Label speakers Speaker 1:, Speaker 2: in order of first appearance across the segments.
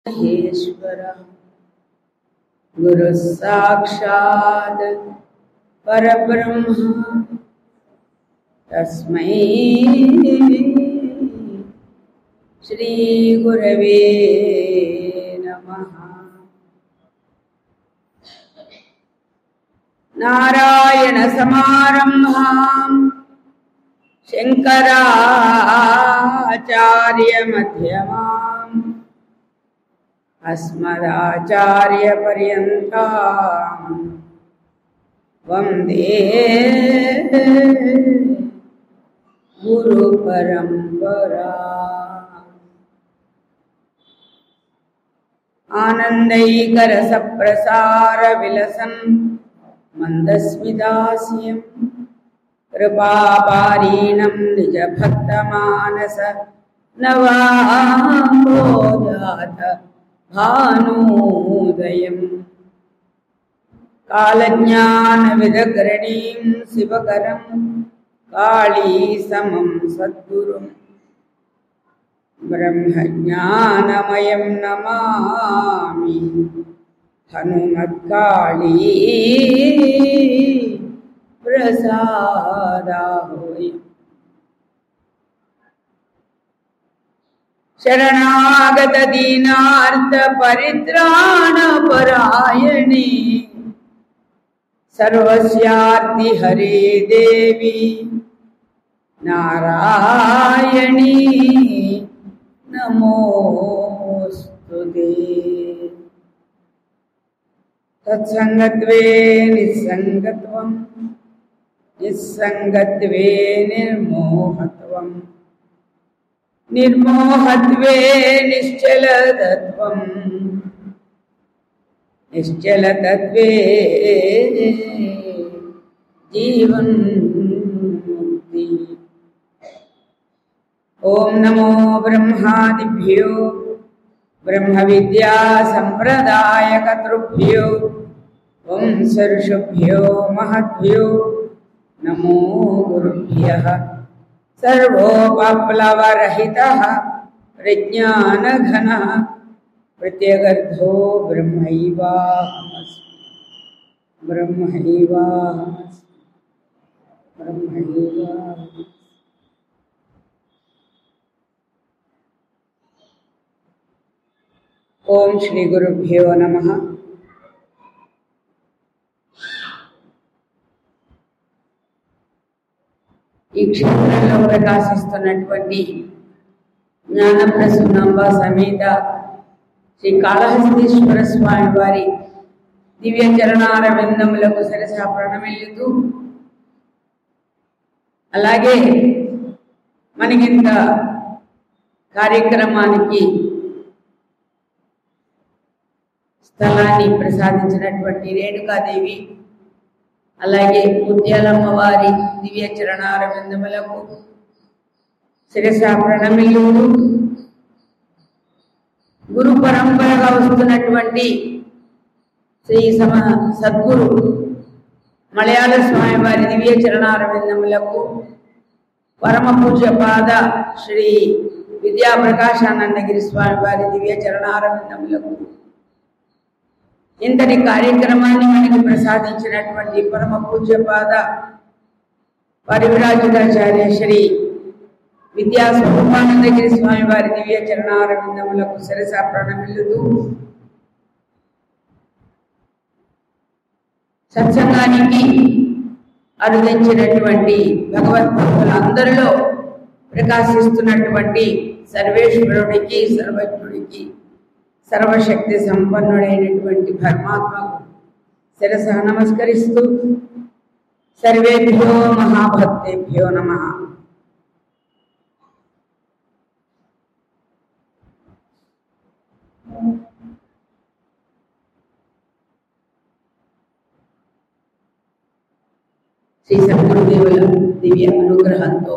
Speaker 1: महेश्वर गुरुः साक्षात् परब्रह्म तस्मै श्रीगुरवे नमः नारायणसमारम्भाम् शङ्कराचार्यमध्यमाम् अस्मदाचार्यपर्यन्ताम् वन्दे गुरुपरम्परा आनन्दैकरसप्रसारविलसन् मन्दस्मिदास्यम् कृपापारीणं निजभक्तमानस नवाम्बोजात भानूदयम् कालज्ञानविदग्रणीं शिवकरं काळीसमं सद्गुरुम् ब्रह्मज्ञानमयं नमामि हनुमत्काळी प्रसादाहोय शरणागतदीनार्तपरित्राणपरायणे सर्वस्यार्तिहरे देवी नारायणी नमोऽस्तु ते तत्सङ्गत्वे निस्सङ्गत्वम् निस्सङ्गत्वे निर्मोहत्वम् निर्मोहत्वे निश्चलतत्वम् निश्चलतत्वे जीवन्मुक्ति ॐ नमो ब्रह्मादिभ्यो ब्रह्मविद्यासम्प्रदायकतृभ्यो वंसर्षुभ्यो महद्भ्यो नमो गुरुभ्यः सर्वोपप्लवरहितः प्रज्ञानघनः प्रत्यगर्धो ब्रह्मैवाहमस्मि ब्रह्मैवाहमस्मि ब्रह्मैवाहमस्मि ఓం శ్రీ గురుభ్యో నమ ఈ క్షేత్రంలో ప్రకాశిస్తున్నటువంటి జ్ఞానప్రసూనాంబ సమేత శ్రీ కాళహస్తీశ్వర స్వామి వారి దివ్య చరణార విందములకు సరస ప్రణమిల్లుతూ అలాగే మనకింత కార్యక్రమానికి స్థలాన్ని ప్రసాదించినటువంటి రేణుకాదేవి అలాగే ముత్యాలమ్మ వారి దివ్య చరణార బిందములకు శిరస ప్రణమిల్లు గురు పరంపరగా వస్తున్నటువంటి శ్రీ సమ సద్గురు మలయాళ స్వామి వారి దివ్య చరణార బిందములకు పరమ పూజ్య పాద శ్రీ విద్యా ప్రకాశానందగిరి స్వామి వారి దివ్య చరణార బిందములకు ఇంతటి కార్యక్రమాన్ని మనకి ప్రసాదించినటువంటి పరమ పూజ్యపాద పరివిరాజితాచార్య శ్రీ విద్యా స్వరూపానందగిరి స్వామి వారి దివ్య చరణారవిందములకు సరస ప్రణమిల్లుతూ సత్సంగానికి అరుదించినటువంటి భగవద్భక్తులందరిలో ప్రకాశిస్తున్నటువంటి సర్వేశ్వరుడికి సర్వజ్ఞుడికి సర్వశక్తి సంపన్నుడైనటువంటి పరమాత్మకు శిరస నమస్కరిస్తూ సర్వేభ్యో మహాభక్తేభ్యో నమ శ్రీ సద్గురుదేవుల దివ్య అనుగ్రహంతో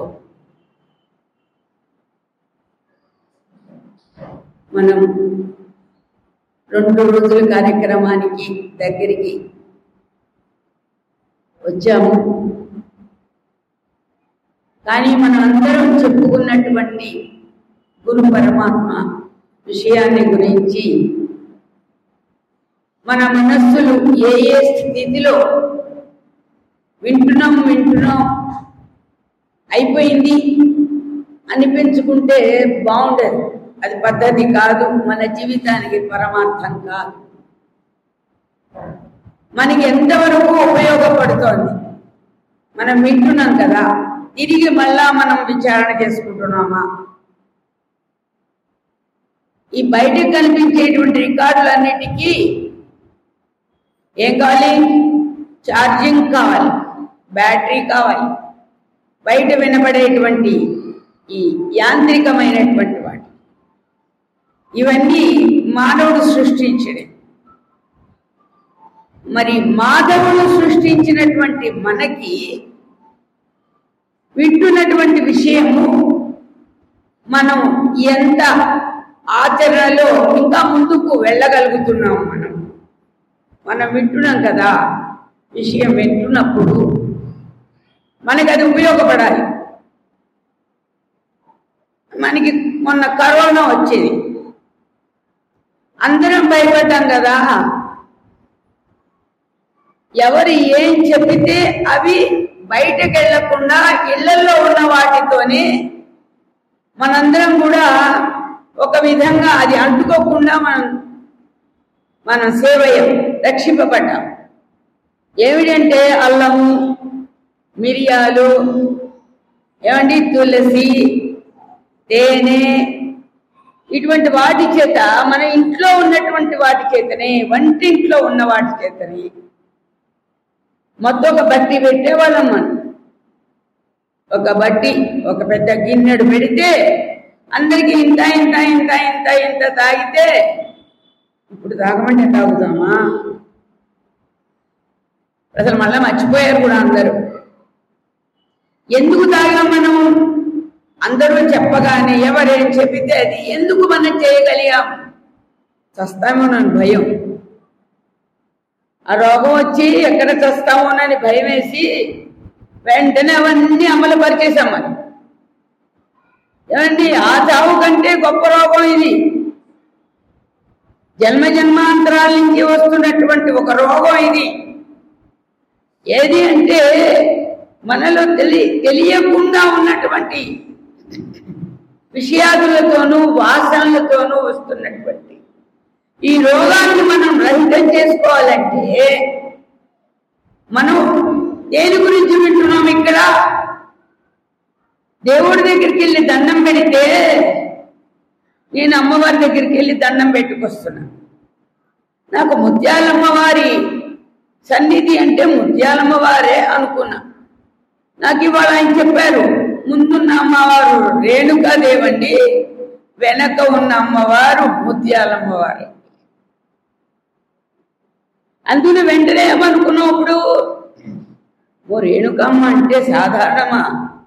Speaker 1: మనం రెండు రోజుల కార్యక్రమానికి దగ్గరికి వచ్చాము కానీ మనం అందరం చెప్పుకున్నటువంటి గురు పరమాత్మ విషయాన్ని గురించి మన మనస్సులు ఏ ఏ స్థితిలో వింటున్నాం వింటున్నాం అయిపోయింది అనిపించుకుంటే బాగుండదు అది పద్ధతి కాదు మన జీవితానికి పరమార్థం కాదు మనకి ఎంతవరకు ఉపయోగపడుతోంది మనం వింటున్నాం కదా తిరిగి మళ్ళా మనం విచారణ చేసుకుంటున్నామా ఈ బయటకు కనిపించేటువంటి రికార్డులన్నిటికీ ఏం కావాలి ఛార్జింగ్ కావాలి బ్యాటరీ కావాలి బయట వినబడేటువంటి ఈ యాంత్రికమైనటువంటి వాటి ఇవన్నీ మానవుడు సృష్టించడే మరి మాధవుడు సృష్టించినటువంటి మనకి వింటున్నటువంటి విషయము మనం ఎంత ఆచరణలో ఇంకా ముందుకు వెళ్ళగలుగుతున్నాం మనం మనం వింటున్నాం కదా విషయం వింటున్నప్పుడు మనకి అది ఉపయోగపడాలి మనకి మొన్న కరోనా వచ్చేది అందరం భయపడ్డాం కదా ఎవరు ఏం చెప్పితే అవి బయటకు వెళ్లకుండా ఇళ్లలో ఉన్న వాటితోనే మనందరం కూడా ఒక విధంగా అది అంటుకోకుండా మనం మనం సేవయం రక్షింపబడ్డాం ఏమిటంటే అల్లము మిరియాలు ఏమండి తులసి తేనె ఇటువంటి వాటి చేత మన ఇంట్లో ఉన్నటువంటి వాటి చేతనే వంటింట్లో ఉన్న వాటి చేతనే మొత్తం ఒక బట్టి పెట్టేవాళ్ళం మనం ఒక బట్టి ఒక పెద్ద గిన్నెడు పెడితే అందరికి ఇంత ఇంత ఇంత ఇంత ఇంత తాగితే ఇప్పుడు తాగమంటే తాగుదామా అసలు మళ్ళీ మర్చిపోయారు కూడా అందరూ ఎందుకు తాగాం మనం అందరూ చెప్పగానే ఎవరేం చెప్పితే అది ఎందుకు మనం చేయగలిగాం చస్తామోనని భయం ఆ రోగం వచ్చి ఎక్కడ చస్తామోనని భయం వేసి వెంటనే అవన్నీ అమలు పరిచేసాం మనం ఏమండి ఆ చావు కంటే గొప్ప రోగం ఇది జన్మ జన్మాంతరాల నుంచి వస్తున్నటువంటి ఒక రోగం ఇది ఏది అంటే మనలో తెలి తెలియకుండా ఉన్నటువంటి విషయాదులతోనూ వాసనలతోనూ వస్తున్నటువంటి ఈ రోగాన్ని మనం రహితం చేసుకోవాలంటే మనం దేని గురించి వింటున్నాం ఇక్కడ దేవుడి దగ్గరికి వెళ్ళి దండం పెడితే నేను అమ్మవారి దగ్గరికి వెళ్ళి దండం పెట్టుకొస్తున్నా నాకు ముత్యాలమ్మ వారి సన్నిధి అంటే ముత్యాలమ్మ వారే అనుకున్నా నాకు ఇవాళ ఆయన చెప్పారు ముందున్న అమ్మవారు రేణుకాదేవండి వెనక ఉన్న అమ్మవారు ముత్యాలమ్మవారు అందులో వెంటనే ఏమనుకున్నావు ఇప్పుడు ఓ రేణుకమ్మ అంటే సాధారణమా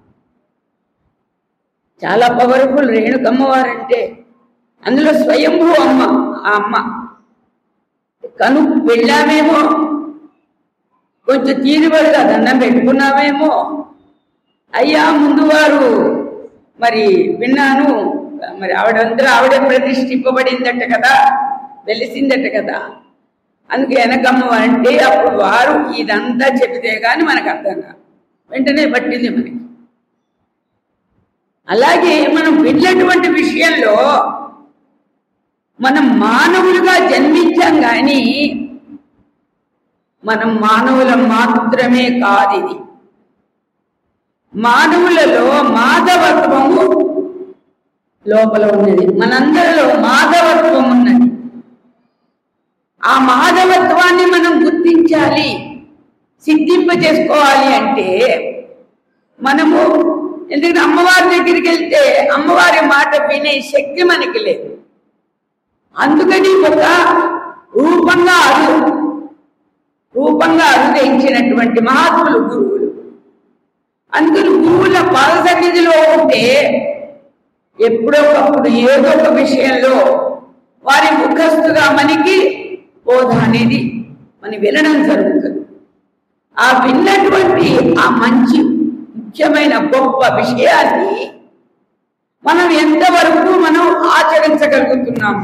Speaker 1: చాలా పవర్ఫుల్ రేణుకమ్మవారంటే అందులో స్వయంభూ అమ్మ ఆ అమ్మ కను వెళ్ళామేమో కొంచెం తీరుబడిగా దండం పెట్టుకున్నామేమో అయ్యా ముందు వారు మరి విన్నాను మరి ఆవిడందరూ ఆవిడే ప్రతిష్ఠింపబడిందట కదా వెలిసిందట కదా అందుకే వెనకమ్మ అంటే అప్పుడు వారు ఇదంతా చెబితే గాని మనకు అర్థం కాదు వెంటనే పట్టింది మనకి అలాగే మనం విన్నటువంటి విషయంలో మనం మానవులుగా జన్మించాం కానీ మనం మానవులం మాత్రమే కాదు ఇది మానవులలో మాధవత్వము లోపల ఉన్నది మనందరిలో మాధవత్వం ఉన్నది ఆ మాధవత్వాన్ని మనం గుర్తించాలి సిద్ధింప చేసుకోవాలి అంటే మనము ఎందుకంటే అమ్మవారి దగ్గరికి వెళ్తే అమ్మవారి మాట వినే శక్తి మనకి లేదు అందుకని ఒక రూపంగా అరు రూపంగా అనుగ్రహించినటువంటి మహాత్ములు గురువులు అందుకని గురువుల పాద సన్నిధిలో ఉంటే ఎప్పుడో ఒకప్పుడు ఏదో ఒక విషయంలో వారి ముఖస్తుగా మనకి బోధ అనేది మనం వినడం జరుగుతుంది ఆ విన్నటువంటి ఆ మంచి ముఖ్యమైన గొప్ప విషయాన్ని మనం ఎంతవరకు మనం ఆచరించగలుగుతున్నాము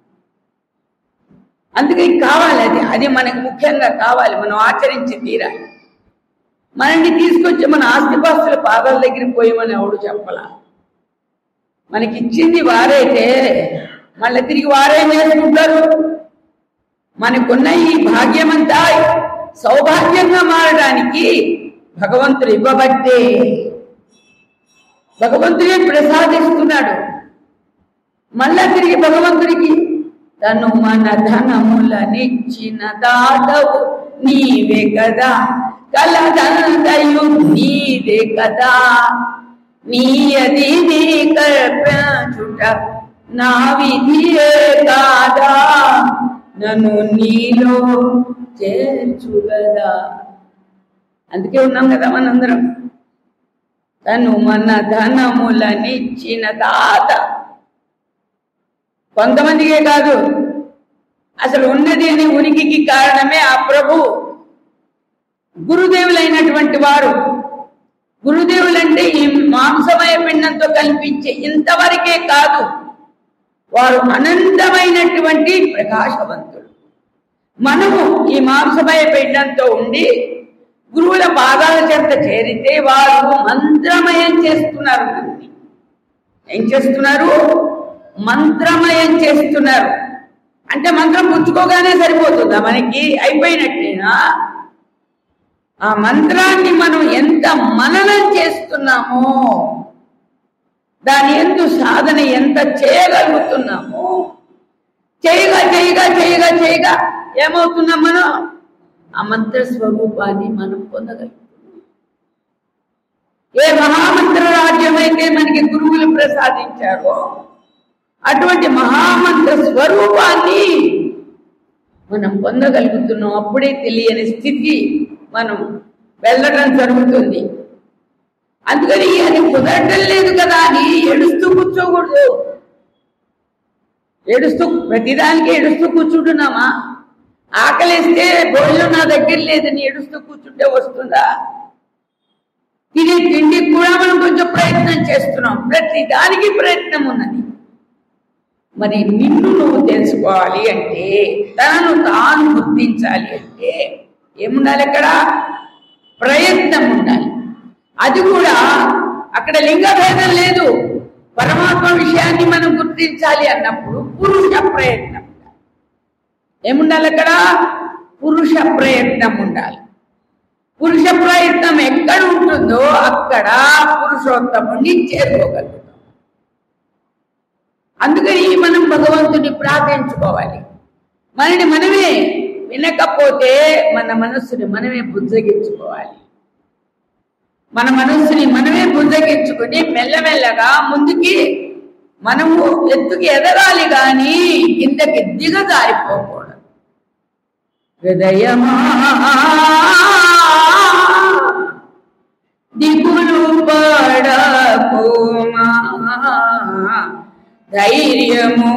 Speaker 1: అందుకే కావాలి అది అది మనకు ముఖ్యంగా కావాలి మనం ఆచరించి తీరాలి మనల్ని తీసుకొచ్చి మన ఆస్తిపాస్తుల పాదాల దగ్గరికి పోయమని ఎవడు చెప్పలా మనకి ఇచ్చింది వారైతే మళ్ళీ తిరిగి వారేం చేసుకుంటారు మనకున్న ఈ భాగ్యమంతా సౌభాగ్యంగా మారడానికి భగవంతుడు ఇవ్వబట్టే భగవంతుడే ప్రసాదిస్తున్నాడు మళ్ళా తిరిగి భగవంతుడికి తను మన ధనములనిచ్చిన దాతవు నీవే కదా కలదంతయు నీదే కదా నీయది నీ కల్పించుట నా విధియే కాదా నన్ను నీలో చేర్చుగదా అందుకే ఉన్నాం కదా మనందరం తను మన ధనములనిచ్చిన తాత కొంతమందికే కాదు అసలు ఉన్నది అని ఉనికికి కారణమే ఆ ప్రభు గురుదేవులైనటువంటి వారు గురుదేవులంటే ఈ మాంసమయ పిండంతో కల్పించే ఇంతవరకే కాదు వారు అనంతమైనటువంటి ప్రకాశవంతులు మనము ఈ మాంసమయ పిండంతో ఉండి గురువుల పాదాల చెంత చేరితే వారు మంత్రమయం చేస్తున్నారు మనల్ని. ఏం చేస్తున్నారు మంత్రమయం చేస్తున్నారు అంటే మంత్రం పుచ్చుకోగానే సరిపోతుందా మనకి అయిపోయినట్టేనా ఆ మంత్రాన్ని మనం ఎంత మననం చేస్తున్నామో దాని ఎందు సాధన ఎంత చేయగలుగుతున్నామో చేయగా చేయగా చేయగా చేయగా ఏమవుతున్నాం మనం ఆ మంత్ర స్వరూపాన్ని మనం పొందగలుగుతున్నాం ఏ మహామంత్ర రాజ్యం అయితే మనకి గురువులు ప్రసాదించారో అటువంటి మహామంత్ర స్వరూపాన్ని మనం పొందగలుగుతున్నాం అప్పుడే తెలియని స్థితి మనం వెళ్ళడం జరుగుతుంది అందుకని అది కుదరటం లేదు కదా అని ఏడుస్తూ కూర్చోకూడదు ఏడుస్తూ ప్రతిదానికి ఏడుస్తూ కూర్చుంటున్నామా ఆకలిస్తే భోజనం నా దగ్గర లేదని ఏడుస్తూ కూర్చుంటే వస్తుందా తినే తిండికి కూడా మనం కొంచెం ప్రయత్నం చేస్తున్నాం ప్రతి దానికి ప్రయత్నం ఉన్నది మరి నిన్ను నువ్వు తెలుసుకోవాలి అంటే తనను తాను గుర్తించాలి అంటే ఏముండాలి అక్కడ ప్రయత్నం ఉండాలి అది కూడా అక్కడ లింగ భేదం లేదు పరమాత్మ విషయాన్ని మనం గుర్తించాలి అన్నప్పుడు పురుష ప్రయత్నం ఉండాలి. ఏముండాలి అక్కడ పురుష ప్రయత్నం ఉండాలి పురుష ప్రయత్నం ఎక్కడ ఉంటుందో అక్కడ పురుషోత్తముని చేరుకోగలుగుతాం అందుకని మనం భగవంతుని ప్రార్థించుకోవాలి మనని మనమే వినకపోతే మన మనస్సుని మనమే బుజ్జగించుకోవాలి మన మనస్సుని మనమే బుజ్జగించుకుని మెల్లమెల్లగా ముందుకి మనము ఎత్తుకి ఎదగాలి కానీ కిందకి దిగజారిపోకూడదు హృదయమా దిగులు పడకుమా ధైర్యము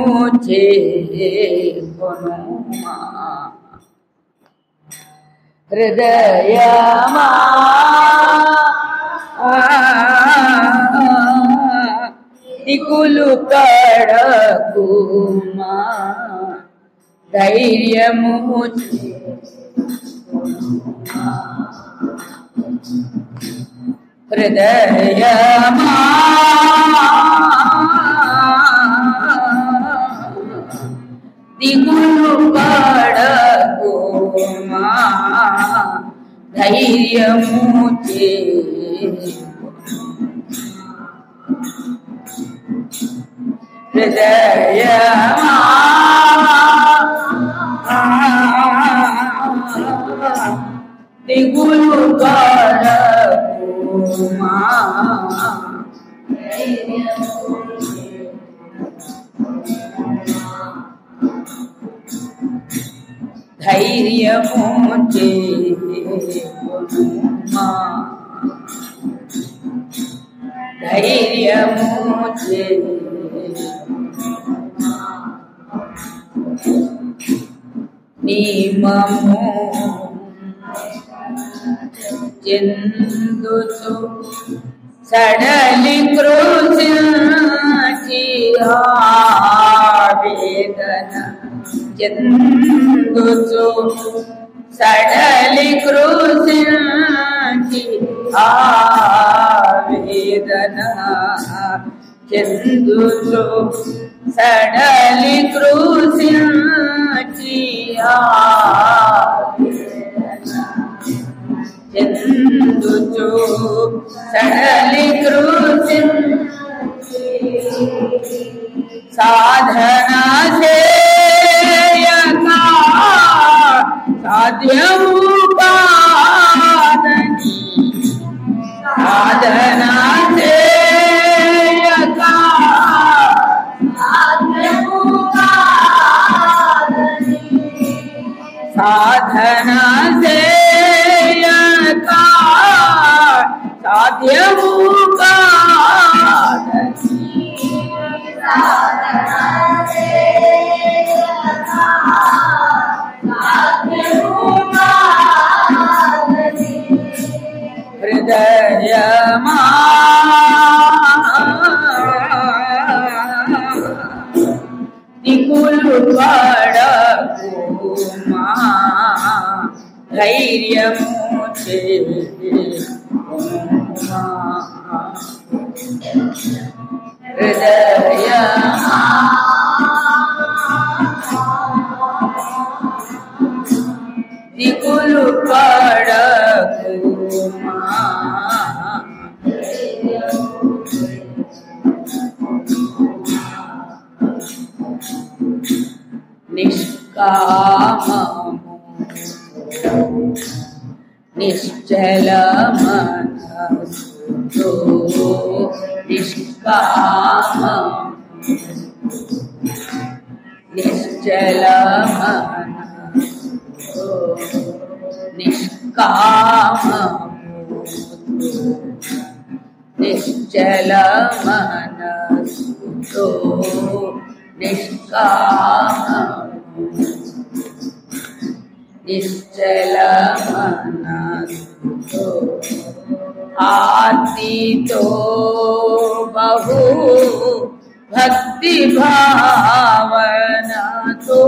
Speaker 1: చేకొనుమా హృదయమా దిగులు పడకుమా ధైర్యము హృదయమా దిగులు పడకుమా ధైర్యము చే హృదయమా దిగులు పడకుమా ధైర్యము చేయుమా ధైర్యము చేయుమా నీమము చెందుచు సడలి క్రోసిల్చు ఆవేదన చెందుచు సడలి కృషించి ఆవేదన చెందుచు సడలి కృషించి ఆవేదన చెందుచు సడలి కృషించి సాధన చేయక సాధ్యము కాదని సాధన చేయక సాధన చేయక సాధ్యము కాదని హృదయమా దిగులు పడకుమా ధైర్యము చేయుమా. హృదయమా దిగులు పడకుమా నిష్కామము నిశ్చల మనసు నిష్కామము నిశ్చల మనసు నిష్కామము నిశ్చల మనసు నిష్కామము నిశ్చల మనసు ఆర్తితో బహు భక్తి భావనతో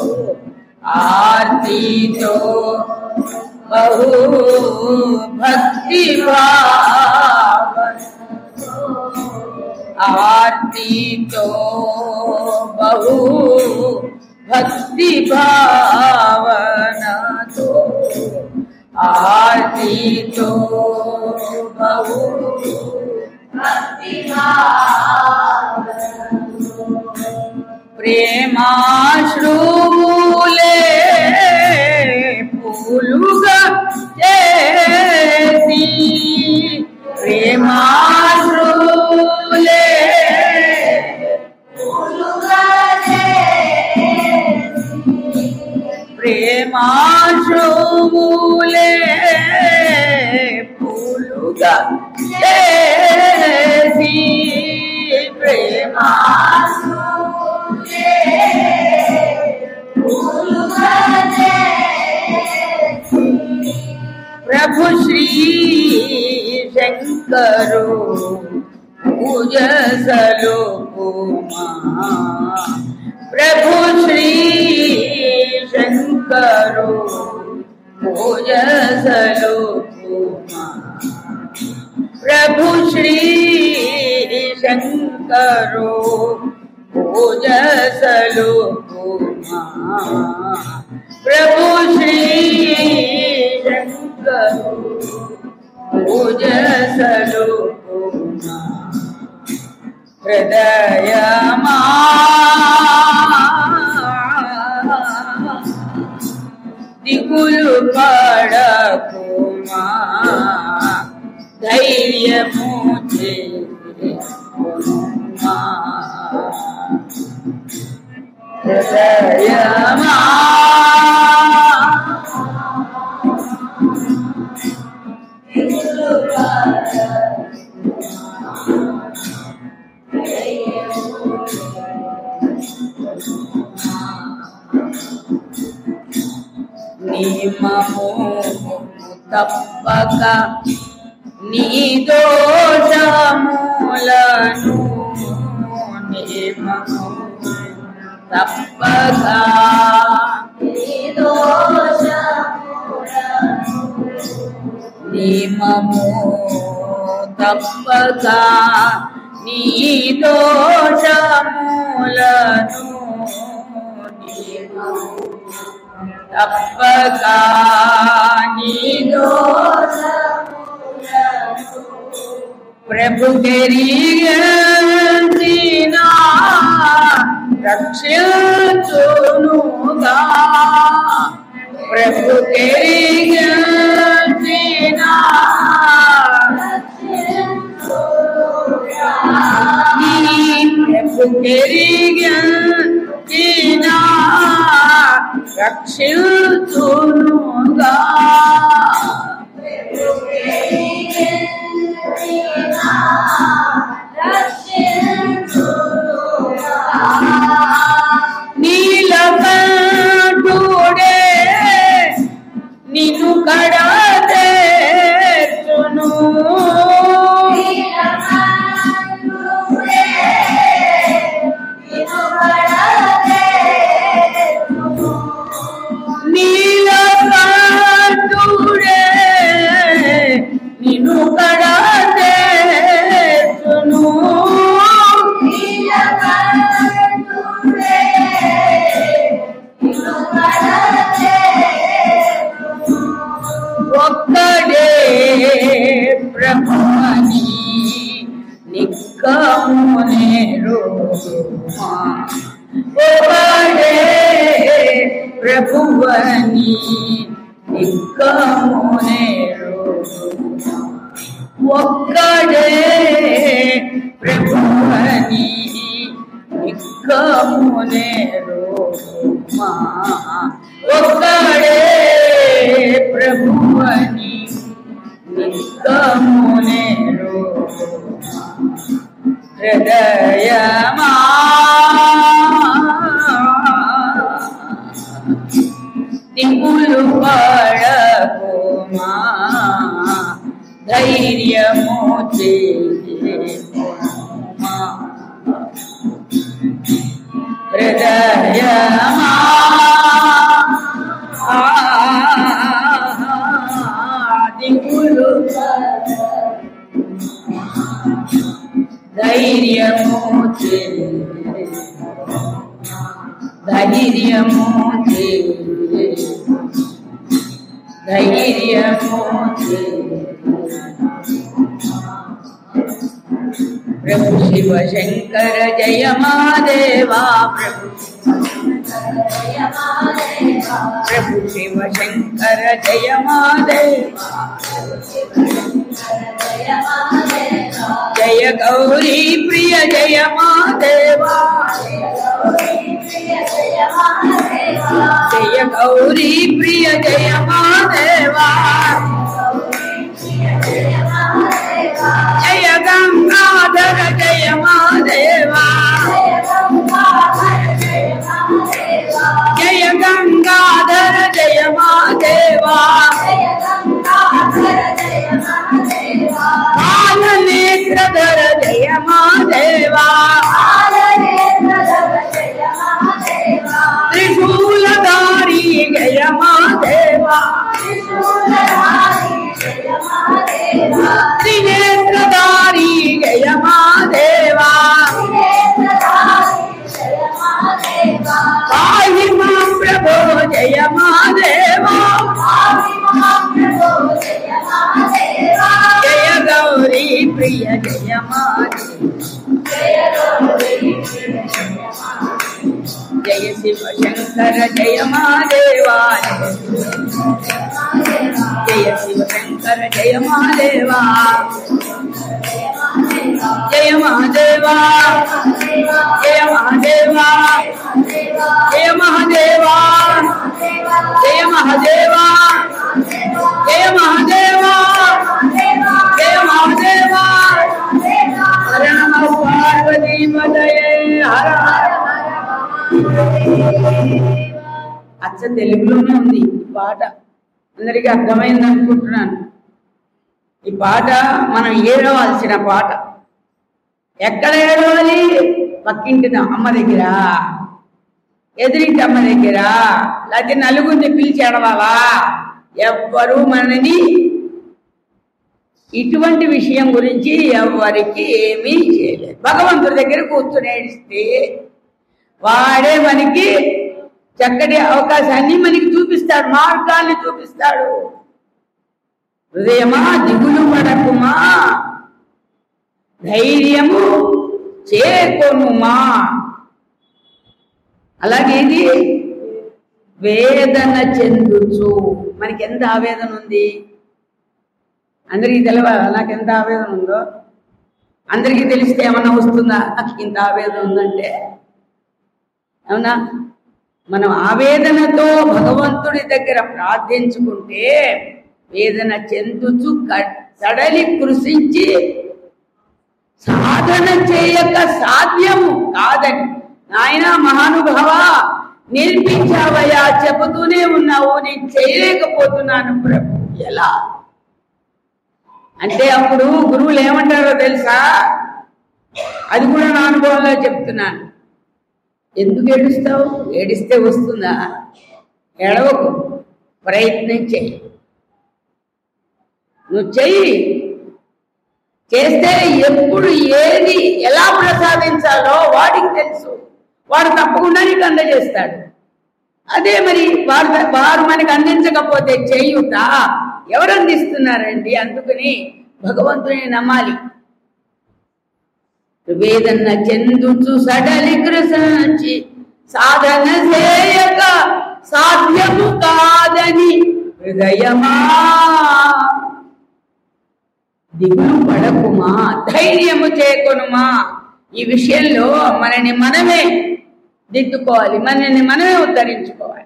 Speaker 1: ఆర్తితో బహు భక్తి భావన ఆర్తితో బహు భక్తి భావనతో ఆర్తితో బహు ప్రేమాశ్రులే పూలుగా చేసి ప్రేమాశ్రులే ప్రేమాశ్రులే పూలుగా చేసి ప్రేమా ప్రభు శ్రీ శంకరు పూజసలు కుమా ప్రభు శ్రీ శంకరు పూజసలు కుమా ప్రభు శ్రీ శంకరు పూజసలు కుమా ప్రభు శ్రీ శంకరు పూజసలు కుమా హృదయమా దిగులు పడకుమా ధైర్యము చేసుకుమా హృదయమా నియమము తప్పక నీ దోషములను నియమము తప్పక నియమము తప్పక నీ దోషములను నియమము తప్పక నీ దోషములను ప్రభు గిరిగిన రక్షించునుగా ప్రభు గిరిగిన ప్రభు గిరిగిన రక్షించునుగా నీలకంఠుడే నిన్ను కడతేర్చును నీలకంఠుడే నిన్ను కడతేర్చును ఒక్కడే ప్రభుని నిక్కమునే రోజుమా ఒక్కడే ప్రభువని నిక్కమునే రోజుమా ఒక్కడే ప్రభువని నిక్కమునే రోజుమా ఒక్కడే ప్రభువని నిక్కమునే రోజుమా హృదయమా దిగులు పడకుమా ధైర్యము చేయమా హృదయమా ఆ, దిగులు ధైర్యము ధైర్యము ధైర్యము ప్రభు శివ శంకర జయ మాదేవా ప్రభు ప్రభు శివ శంకర జయ మాదేవా జయ గౌరీ ప్రియ జయ మాదేవా జయ గౌరీ ప్రియ జయ మాదేవా జయ గంగాధర జయ మాదేవా జయ గంగాధర జయ మాదేవా బాలనేత్రధర జయ మాదేవా త్రిశూలధారి జయ మాదేవా త్రినేత్రధారి జయ మాదేవా పాహి మా ప్రభో జయ మాదేవా జయ గౌరీ ప్రియ జయ జయ శివ శంకర జయ మాదేవా జయ శివ శంకర జయ మాదేవా జయ మహాదేవా జయ మహాదేవా జయ మహాదేవా జయ మహాదేవా జయ మహాదేవా జయ మహాదేవా హర నమ పార్వతీ పదయే హర అచ్చ తెలుగులోనే ఉంది ఈ పాట అందరికీ అర్థమైంది అనుకుంటున్నాను ఈ పాట మనం ఏడవలసిన పాట ఎక్కడ ఏడవాలి పక్కింటి అమ్మ దగ్గర ఎదురింటి అమ్మ దగ్గర లేకపోతే నలుగురిని పిలిచి ఎడవాలా ఎవ్వరూ మనని ఇటువంటి విషయం గురించి ఎవరికి ఏమీ చేయలేదు భగవంతుడి దగ్గర కూర్చుని ఏడిస్తే వాడే మనకి చక్కటి అవకాశాన్ని మనకి చూపిస్తాడు మార్గాన్ని చూపిస్తాడు హృదయమా దిగులు పడకుమా ధైర్యము చేకొనుమా అలాగే ఇది వేదన చెందుచు మనకి ఎంత ఆవేదన ఉంది అందరికీ తెలవాలా నాకు ఎంత ఆవేదన ఉందో అందరికీ తెలిస్తే ఏమన్నా వస్తుందా నాకు ఇంత ఆవేదన ఉందంటే అవునా మనం ఆవేదనతో భగవంతుడి దగ్గర ప్రార్థించుకుంటే వేదన చెందుచు క- సడలి కృషించి సాధన చేయక సాధ్యము కాదని నాయన మహానుభావ నేర్పించావయ్యా చెబుతూనే ఉన్నావు నేను చేయలేకపోతున్నాను ప్రభు ఎలా అంటే అప్పుడు గురువులు ఏమంటారో తెలుసా అది కూడా నా అనుభవంలో చెప్తున్నాను ఎందుకు ఏడుస్తావు ఏడిస్తే వస్తుందా ఏడవకు ప్రయత్నం చెయ్యి నువ్వు చెయ్యి చేస్తే ఎప్పుడు ఏది ఎలా ప్రసాదించాలో వాడికి తెలుసు వాడు తప్పకుండా నీకు అందజేస్తాడు అదే మరి వారు వారు మనకి అందించకపోతే చేయుట ఎవరు అందిస్తున్నారండి అందుకని భగవంతుని నమ్మాలి వేదన చెందుచు సడలి కృషి సాధన చేయక సాధ్యము కాదని హృదయమా దిగులు పడకుమా ధైర్యము చేకొనుమా ఈ విషయంలో మనని మనమే దిద్దుకోవాలి మనల్ని మనమే ఉద్ధరించుకోవాలి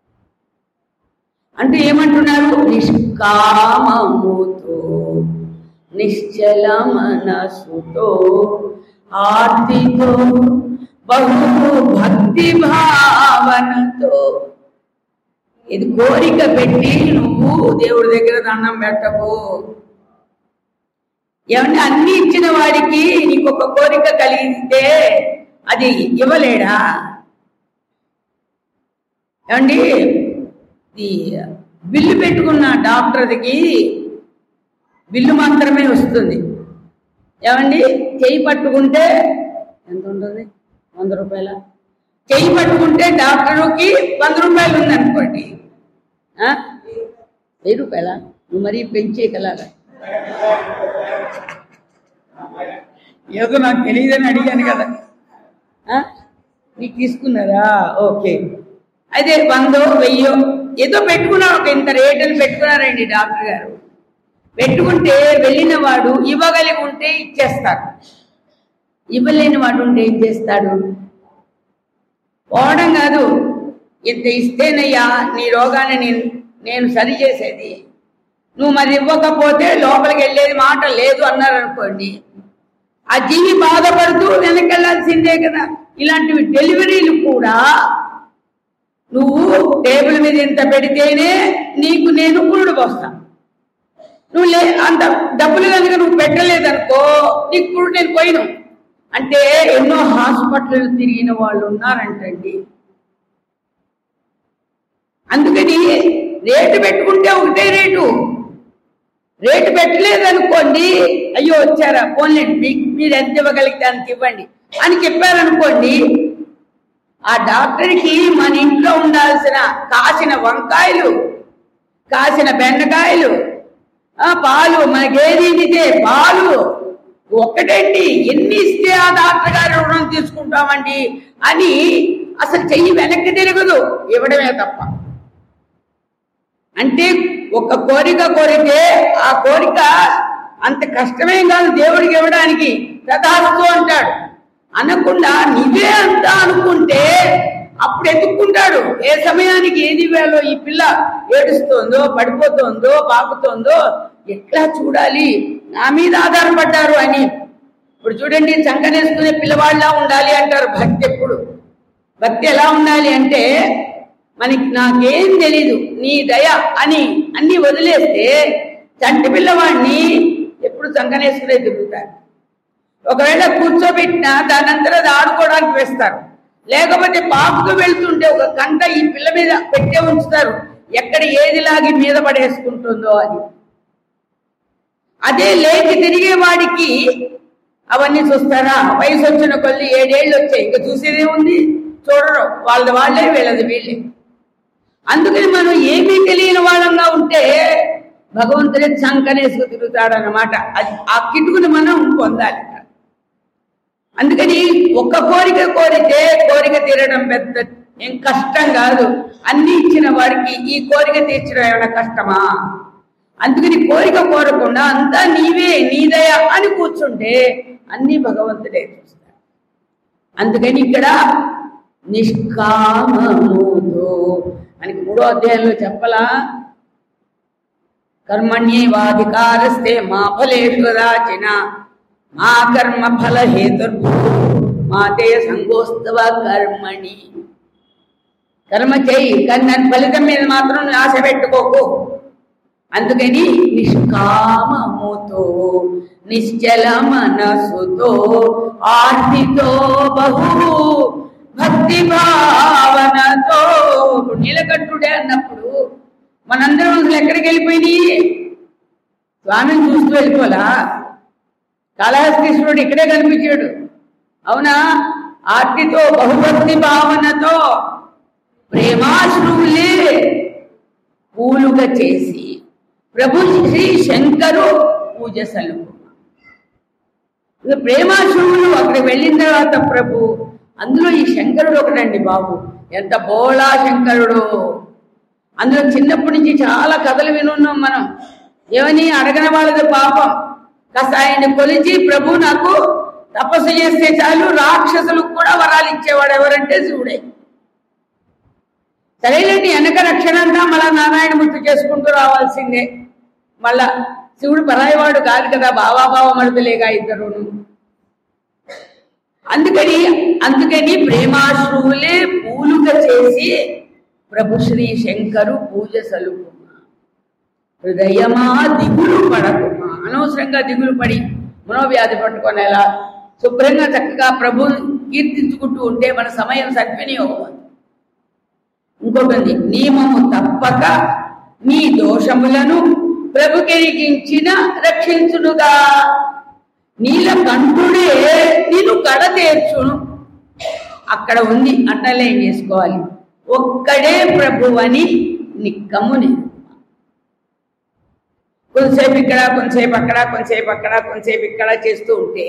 Speaker 1: అంటే ఏమంటున్నారు నిష్కామముతో నిశ్చల మనసుతో ఆర్తితో బహు భక్తి భావనతో ఇది కోరిక పెట్టి నువ్వు దేవుడి దగ్గర దండం పెట్టకు ఏమంటే అన్ని ఇచ్చిన వాడికి నీకు ఒక కోరిక కలిగితే అది ఇవ్వలేడా ఏమండి ఈ బిల్లు పెట్టుకున్న డాక్టర్కి బిల్లు మాత్రమే వస్తుంది ఏమండి చెయ్యి పట్టుకుంటే ఎంత ఉంటుంది వంద రూపాయల చెయ్యి పట్టుకుంటే డాక్టర్కి వంద రూపాయలు ఉంది అనుకోండి ఆ? వెయ్యి రూపాయల నువ్వు మరీ పెంచేయగలరా ఏదో నాకు తెలియదని అడిగాను కదా ఆ? నీకు తీసుకున్నారా ఓకే అదే వందో వెయ్యో ఏదో పెట్టుకున్నారు ఒక ఇంత రేటుని పెట్టుకున్నారండి డాక్టర్ గారు పెట్టుకుంటే వెళ్ళిన వాడు ఇవ్వగలిగి ఉంటే ఇచ్చేస్తాడు ఇవ్వలేని వాడు ఉంటే ఏం చేస్తాడు పోవడం కాదు ఇంత ఇస్తేనయ్యా నీ రోగాన్ని నేను నేను సరి చేసేది నువ్వు మరి ఇవ్వకపోతే లోపలికి వెళ్ళేది మాట లేదు అన్నారు అనుకోండి ఆ జీవి బాధపడుతూ వెనకెళ్లాల్సిందే కదా ఇలాంటివి డెలివరీలు కూడా నువ్వు టేబుల్ మీద ఇంత పెడితేనే నీకు నేను పురుడు పోస్తాను నువ్వు లే అంత డబ్బులు కనుక నువ్వు పెట్టలేదనుకో నీకు పురుడు నేను పోయిను అంటే ఎన్నో హాస్పిటల్ తిరిగిన వాళ్ళు ఉన్నారంటండి అందుకని రేటు పెట్టుకుంటే ఒకటే రేటు రేటు పెట్టలేదనుకోండి అయ్యో వచ్చారా పోన్లేండి మీకు మీరు ఎంత ఇవ్వగలిగితే అంత ఇవ్వండి అని చెప్పారనుకోండి ఆ డాక్టర్కి మన ఇంట్లో ఉండాల్సిన కాసిన వంకాయలు కాసిన బెండకాయలు ఆ పాలు మనకి ఏది ఇస్తే పాలు ఒక్కటేంటి ఎన్ని ఇస్తే ఆ డాక్టర్ గారి రుణం తీసుకుంటామండి అని అసలు చెయ్యి వెనక్కి తిరగదు ఇవ్వడమే తప్ప అంటే ఒక కోరిక కోరితే ఆ కోరిక అంత కష్టమేం కాదు దేవుడికి ఇవ్వడానికి తథాస్తు అంటాడు అనకుండా నువ్వే అంత అనుకుంటే అప్పుడు ఎత్తుక్కుంటాడు ఏ సమయానికి ఏది ఇవ్వాలో ఈ పిల్ల ఏడుస్తోందో పడిపోతోందో పాకుతోందో ఎట్లా చూడాలి నా మీద ఆధారపడ్డారు అని ఇప్పుడు చూడండి చంకనేసుకునే పిల్లవాళ్ళలా ఉండాలి అంటారు భక్తి ఎప్పుడు భక్తి ఎలా ఉండాలి అంటే మనకి నాకేం తెలీదు నీ దయ అని అన్ని వదిలేస్తే చంటి పిల్లవాడిని ఎప్పుడు చంకనేసుకునే తిరుగుతారు ఒకవేళ కూర్చోబెట్టినా దానంతరం అది ఆడుకోవడానికి వేస్తారు లేకపోతే పాపుకు వెళ్తుంటే ఒక కంట ఈ పిల్ల మీద పెట్టే ఉంచుతారు ఎక్కడ ఏది లాగి మీద పడేసుకుంటుందో అని అదే లేచి తిరిగే వాడికి అవన్నీ చూస్తారా వయసు వచ్చిన కొద్ది ఏడేళ్ళు వచ్చాయి ఇంకా చూసేదే ఉంది చూడరు వాళ్ళది వాళ్ళే వీళ్ళది వీళ్ళే అందుకని మనం ఏమీ తెలియని వాళ్ళంగా ఉంటే భగవంతుడే చంకనేసుకు తిరుగుతాడనమాట అది ఆ కిటుకుని మనం పొందాలి అందుకని ఒక్క కోరిక కోరితే కోరిక తీరడం పెద్ద ఏం కష్టం కాదు అన్ని ఇచ్చిన వాడికి ఈ కోరిక తీర్చడం ఏమైనా కష్టమా అందుకని కోరిక కోరకుండా అంతా నీవే నీదయ అని కూర్చుంటే అన్ని భగవంతుడే చూస్తాడు అందుకని ఇక్కడ నిష్కామముతో మనకి మూడో అధ్యాయంలో చెప్పలా కర్మణ్యేవాధికారస్తే మా ఫలేషు కదాచిన మా కర్మ ఫల హేతుర్భూ మాతే సంగోస్తవ కర్మణి కర్మ చెయ్యి కానీ దాని ఫలితం మీద మాత్రం నువ్వు ఆశ పెట్టుకోకు అందుకని నిష్కామముతో నిశ్చల మనసుతో ఆర్తితో బహు భక్తి భావనతో ఇప్పుడు నీలకంఠుడే అన్నప్పుడు మనందరం అసలు ఎక్కడికి వెళ్ళిపోయినాయి స్వామిని చూస్తూ వెళ్ళిపోలా కాళహస్తీశ్వరుడు ఇక్కడే కనిపించాడు అవునా ఆర్తితో బహుభక్తి భావనతో ప్రేమాశ్రువులే పూలుగా చేసి ప్రభు శ్రీ శంకరు పూజ సలుపు ఇక ప్రేమాశ్రువులు అక్కడికి వెళ్ళిన తర్వాత ప్రభు అందులో ఈ శంకరుడు ఒకడండి బాబు ఎంత బోళా శంకరుడు అందులో చిన్నప్పటి నుంచి చాలా కథలు వినున్నాం మనం ఏమని అడగని వాళ్ళది పాపం కాస్త ఆయన్ని కొలిచి ప్రభు నాకు తపస్సు చేస్తే చాలు రాక్షసులకు కూడా వరాలు ఇచ్చేవాడు ఎవరంటే శివుడే సరేలేండి వెనక రక్షణ అంతా మళ్ళా నారాయణమూర్తి చేసుకుంటూ రావాల్సిందే మళ్ళా శివుడు పరాయివాడు కాదు కదా బావాబావ మరుదులేగా ఇద్దరును అందుకని అందుకని ప్రేమాశ్రువులే పూలుగా చేసి ప్రభు శ్రీ శంకరు పూజ సలుకుమా హృదయమా దిగులు పడకుమా అనవసరంగా దిగులు పడి మనోవ్యాధి పట్టుకునేలా శుభ్రంగా చక్కగా ప్రభుని కీర్తించుకుంటూ ఉంటే మన సమయం సద్వినియోగం అవుతుంది. ఇంకొకటి ఉంది, నియమము తప్పక నీ దోషములను ప్రభుకెరిగించిన రక్షించునుగా నీలకంఠుడే నేను కడతేర్చును అక్కడ ఉంది అట్టలే ఏం చేసుకోవాలి ఒక్కడే ప్రభు అని నిక్కము నేను కొంతసేపు ఇక్కడ కొంతసేపు అక్కడ కొంతసేపు అక్కడ కొంతసేపు ఇక్కడ చేస్తూ ఉంటే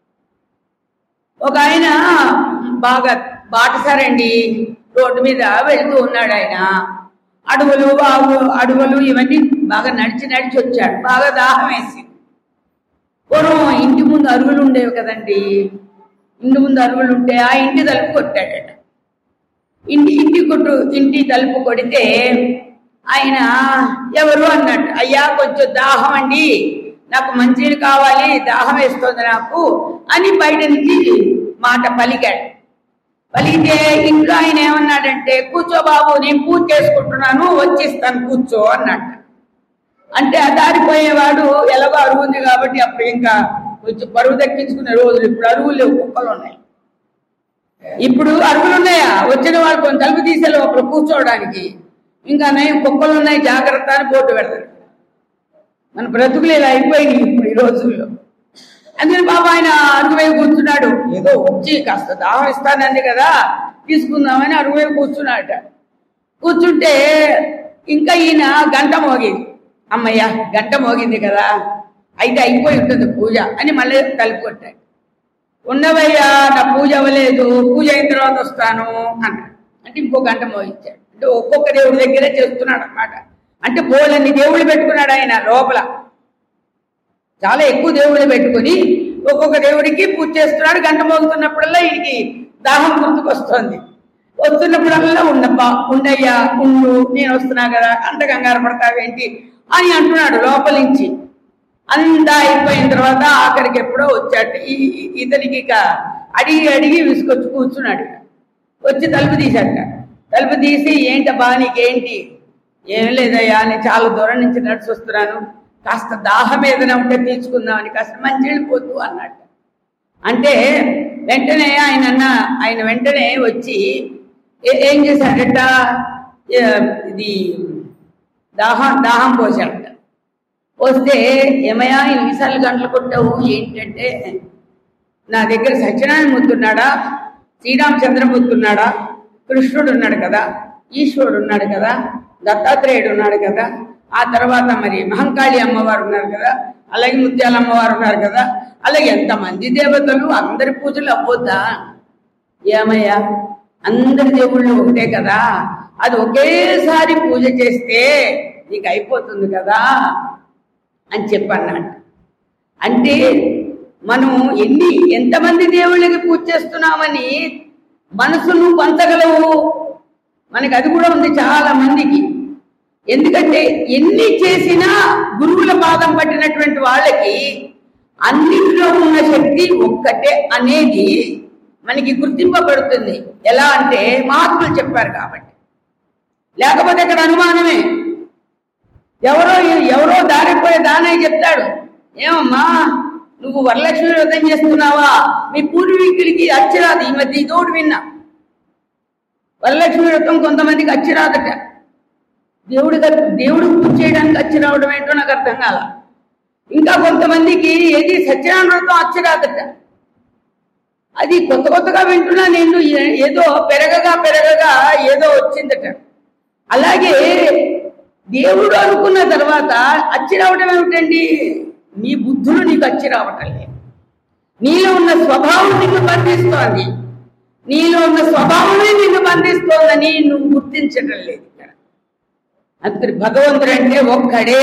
Speaker 1: ఒక ఆయన బాగా బాటసారండి రోడ్డు మీద వెళ్తూ ఉన్నాడు ఆయన అడవులు ఆవు అడవులు ఇవన్నీ బాగా నడిచి నడిచి వచ్చాడు బాగా దాహం వేసింది పూర్వం ఇంటి ముందు అరుగులు ఉండేవి కదండి ఇంటి ముందు అరుగులు ఉంటే ఆ ఇంటి తలుపు కొట్టాడట ఇంటి ఇంటి కొట్టు ఇంటి తలుపు కొడితే ఆయన ఎవరు అన్నట్టు అయ్యా కొంచెం దాహం అండి నాకు మంచినీళ్ళు కావాలి దాహం వేస్తుంది నాకు అని బయట నుంచి మాట పలికాడు పలికితే ఇంట్లో ఆయన ఏమన్నాడంటే కూర్చో బాబు నేను పూజ చేసుకుంటున్నాను వచ్చిస్తాను కూర్చో అన్నట్టు అంటే ఆ దారిపోయేవాడు ఎలాగో అరువు ఉంది కాబట్టి అప్పుడు ఇంకా కొంచెం బరువు దక్కించుకునే రోజులు ఇప్పుడు అరువులు లేవు కుక్కలు ఉన్నాయి ఇప్పుడు అరుగులు ఉన్నాయా వచ్చిన వాళ్ళు కొంచెం తలుపు తీసే లోపల కూర్చోవడానికి ఇంకా నయం కుక్కలు ఉన్నాయి జాగ్రత్త అని బోర్డు పెడతారు మన బ్రతుకులు ఇలా అయిపోయినాయి ఇప్పుడు ఈ రోజుల్లో అందుకని బాబా ఆయన అరుగు వైపు కూర్చున్నాడు ఏదో వచ్చి కాస్త దాహం ఇస్తానంది కదా తీసుకుందామని అరుగు వైపు కూర్చున్నాడట కూర్చుంటే ఇంకా ఈయన గంట మోగింది అమ్మయ్య గంట మోగింది కదా అయితే అయిపోయి ఉంటుంది పూజ అని మళ్ళీ తలుపు కొట్టాడు ఉన్నవయ్యా నా పూజ అవ్వలేదు పూజ అయిన తర్వాత వస్తాను అన్నాడు అంటే ఇంకో గంట మోగించాడు అంటే ఒక్కొక్క దేవుడి దగ్గరే చేస్తున్నాడు అన్నమాట అంటే బోలన్ని దేవుళ్ళు పెట్టుకున్నాడు ఆయన లోపల చాలా ఎక్కువ దేవుళ్ళు పెట్టుకుని ఒక్కొక్క దేవుడికి పూజ చేస్తున్నాడు గంట మోగుతున్నప్పుడల్లా ఈయనకి దాహం గుర్తుకొస్తుంది వస్తున్నప్పుడల్లా ఉండప్పా ఉండయ్యా ఉండు నేను వస్తున్నా కదా అంత కంగారు పడతావేంటి అని అంటున్నాడు లోపల నుంచి అంతా అయిపోయిన తర్వాత ఆఖరికి ఎప్పుడో వచ్చాడు ఈ ఈ- ఇతనికి ఇక అడిగి అడిగి విసుకొచ్చి కూర్చున్నాడు వచ్చి తలుపు తీశాట తలుపు తీసి ఏంటబ్బా నీకేంటి ఏం లేదయ్యా నేను చాలా దూరం నుంచి నడిచి వస్తున్నాను కాస్త దాహం ఏదైనా ఉంటే తీర్చుకుందామని కాస్త మంచి వెళ్ళిపోతూ అన్నట్టు అంటే వెంటనే ఆయన అన్న ఆయన వెంటనే వచ్చి ఏ- ఏం చేశాడట ఏ, ఇది దాహం దాహం పోశాడట వస్తే ఏమయ్యా ఎన్నిసార్లు గంటలు కొట్టావు ఏంటంటే నా దగ్గర సత్యనారాయణ మూర్తి ఉన్నాడా శ్రీరామచంద్రమూర్తి ఉన్నాడా కృష్ణుడు ఉన్నాడు కదా ఈశ్వరుడు ఉన్నాడు కదా దత్తాత్రేయుడు ఉన్నాడు కదా ఆ తర్వాత మరి మహంకాళి అమ్మవారు ఉన్నారు కదా అలాగే ముత్యాల అమ్మవారు ఉన్నారు కదా అలాగే ఎంతమంది దేవతలు అందరి పూజలు అవ్వద్దా ఏమయ్యా అందరి దేవుళ్ళు ఒకటే కదా అది ఒకేసారి పూజ చేస్తే నీకు అయిపోతుంది కదా అని చెప్పన్నాడు అంటే మనం ఎన్ని ఎంతమంది దేవుళ్ళకి పూజ చేస్తున్నామని మనసును పంచగలవు మనకి అది కూడా ఉంది చాలా మందికి ఎందుకంటే ఎన్ని చేసినా గురువుల పాదం పట్టినటువంటి వాళ్ళకి అన్నింటిలో ఉన్న శక్తి ఒక్కటే అనేది మనకి గుర్తింపబడుతుంది ఎలా అంటే మహాత్ములు చెప్పారు కాబట్టి లేకపోతే ఇక్కడ అనుమానమే ఎవరో ఎవరో దారిపోయే దానయ్య చెప్తాడు ఏమమ్మా నువ్వు వరలక్ష్మి వ్రతం చేస్తున్నావా మీ పూర్వీకులకి అచ్చిరాదు ఈ మధ్య ఇదోడు విన్నా వరలక్ష్మి వ్రతం కొంతమందికి అచ్చిరాదట దేవుడి దగ్గర- దేవుడు పూజ చేయడానికి అచ్చి రావడం ఏంటో నాకు అర్థం కాల ఇంకా కొంతమందికి ఏది సత్యనారాయణ వ్రతం అచ్చిరాదట అది కొత్త కొత్తగా వింటున్నా నేను ఏ- ఏదో పెరగగా పెరగగా ఏదో వచ్చిందట అలాగే దేవుడు అనుకున్న తర్వాత అచ్చి రావడం ఏమిటండి నీ బుద్ధులు నీకు అచ్చి రావటం లేదు నీలో ఉన్న స్వభావం నిన్ను బంధిస్తోంది నీలో ఉన్న స్వభావమే నిన్ను బంధిస్తోందని నువ్వు గుర్తించటం లేదు ఇక్కడ అందుకని భగవంతుడు అంటే ఒక్కడే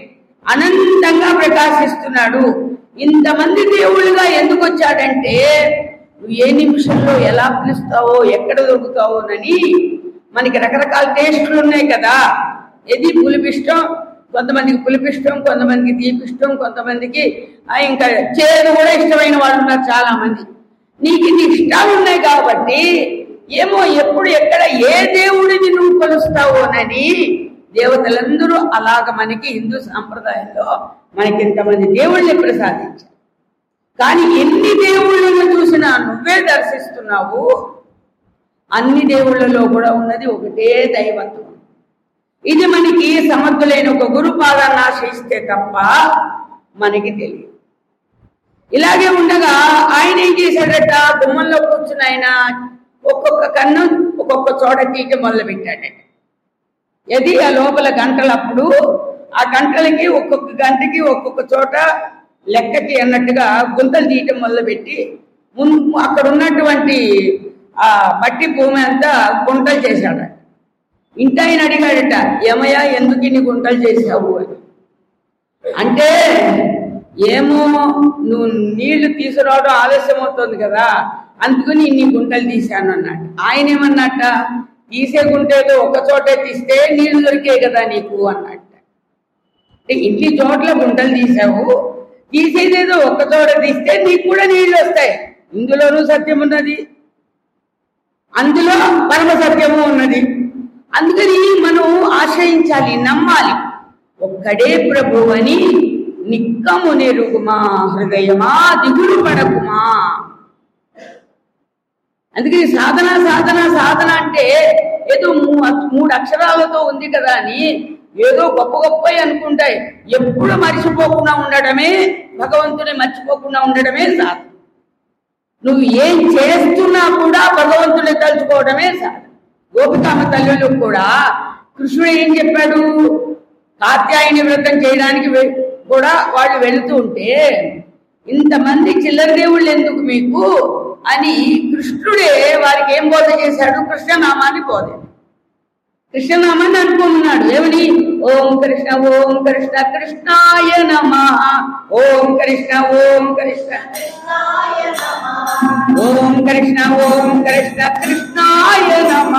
Speaker 1: అనంతంగా ప్రకాశిస్తున్నాడు ఇంతమంది దేవుళ్ళుగా ఎందుకు వచ్చాడంటే నువ్వు ఏ నిమిషంలో ఎలా పిలుస్తావో ఎక్కడ దొరుకుతావోనని మనకి రకరకాల టేస్టులు ఉన్నాయి కదా ఏది పులిపిష్టం కొంతమందికి పులిపిష్టం కొంతమందికి తీపిష్టం కొంతమందికి ఆ, ఇంకా చేదు కూడా ఇష్టమైన వాళ్ళు ఉన్నారు చాలా మంది నీకు ఇది ఇష్టాలు ఉన్నాయి కాబట్టి ఏమో ఎప్పుడు ఎక్కడ ఏ దేవుడిని నువ్వు కొలుస్తావోనని దేవతలందరూ అలాగ మనకి హిందూ సాంప్రదాయంలో మనకి ఇంతమంది దేవుళ్ళని ప్రసాదించారు కానీ ఎన్ని దేవుళ్ళను చూసినా నువ్వే దర్శిస్తున్నావు అన్ని దేవుళ్ళలో కూడా ఉన్నది ఒకటే దైవత్వం ఇది మనకి సమర్థులైన ఒక గురు పాదాన్ని ఆశ్రయిస్తే తప్ప మనకి తెలియదు ఇలాగే ఉండగా ఆయన ఏం చేశాడట గుమ్మంలో కూర్చుని ఆయన ఒక్కొక్క కన్ను ఒక్కొక్క చోట తీయటం మొదలు పెట్టాడట ఇది ఆ లోపల గంటలప్పుడు ఆ గంటలకి ఒక్కొక్క గంటకి ఒక్కొక్క చోట లెక్కకి అన్నట్టుగా గుంతలు తీయటం మొదలుపెట్టి ముందు అక్కడ ఉన్నటువంటి ఆ మట్టి భూమి అంతా గుంటలు చేశాడట ఇంటి ఆయన అడిగాడట ఏమయ్యా ఎందుకు ఇన్ని గుంటలు చేశావు అని అంటే ఏమో నువ్వు నీళ్లు తీసుకురావడం ఆలస్యం అవుతుంది కదా అందుకని ఇన్ని గుంటలు తీశాను అన్నాడు ఆయన ఏమన్నట్ట తీసే గుంట ఏదో ఒక చోటే తీస్తే నీళ్లు దొరికే కదా నీకు అన్నట్ట అంటే ఇంటి చోట్ల గుంటలు తీసావు తీసేదేదో ఒక్క చోట తీస్తే నీకు కూడా నీళ్లు వస్తాయి ఇందులోనూ సత్యం ఉన్నది అందులో పరమ సత్యము ఉన్నది అందుకని మనం ఆశ్రయించాలి నమ్మాలి ఒక్కడే ప్రభు అని నిక్కము నెరుగుమా హృదయమా దిగులు పడకుమా అందుకని సాధన సాధన సాధన అంటే ఏదో మూ- మూడు అక్షరాలతో ఉంది కదా అని ఏదో గొప్ప గొప్ప అనుకుంటాయి ఎప్పుడు మర్చిపోకుండా ఉండడమే భగవంతుని మర్చిపోకుండా ఉండడమే సాధన నువ్వు ఏం చేస్తున్నా కూడా భగవంతుని తలుచుకోవడమే సాధన గోపికామ తల్లులు కూడా కృష్ణుడు ఏం చెప్పాడు కాత్యాయని వ్రతం చేయడానికి వె- కూడా వాళ్ళు వెళుతూ ఉంటే ఇంతమంది చిల్లర దేవుళ్ళు ఎందుకు మీకు అని కృష్ణుడే వారికి ఏం బోధ చేశాడు కృష్ణనామాన్ని బోధ కృష్ణనామాన్ని అనుకున్నాడు ఏమని ఓం కృష్ణ ఓం కృష్ణ కృష్ణాయ నమ ఓం కృష్ణ ఓం కృష్ణ ఓం కృష్ణ ఓం కృష్ణ కృష్ణాయ నమ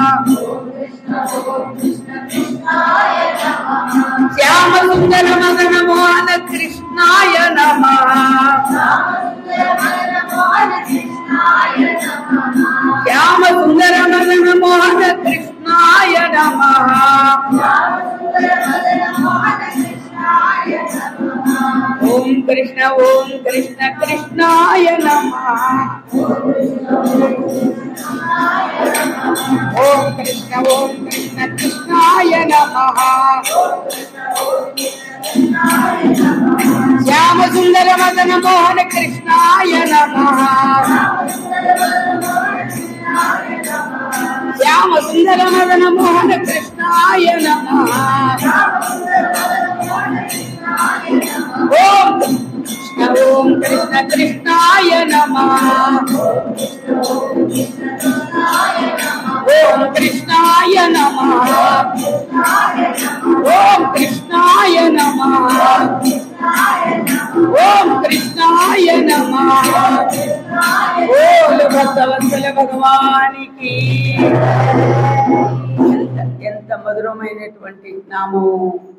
Speaker 1: శ్యామ సుందర మదన మోహన కృష్ణాయ నమ శ్యామ సుందర మదన మోహన కృష్ణాయ నమ ఓం ఓం కృష్ణ ఓం కృష్ణ కృష్ణాయ నమ ఓం కృష్ణ ఓం కృష్ణ కృష్ణాయ నమ శ్యామ సుందర మదన మోహన కృష్ణాయ నమ శ్యామ సుందర మదన మోహన కృష్ణాయ నమ ఓం కృష్ణ ఓం కృష్ణ కృష్ణాయ నమ ఓం కృష్ణాయ నమ ఓం కృష్ణాయ నమ ఓం కృష్ణాయ నమ ఓం భక్తవత్సల భగవానికి ఎంత ఎంత మధురమైనటువంటి నామం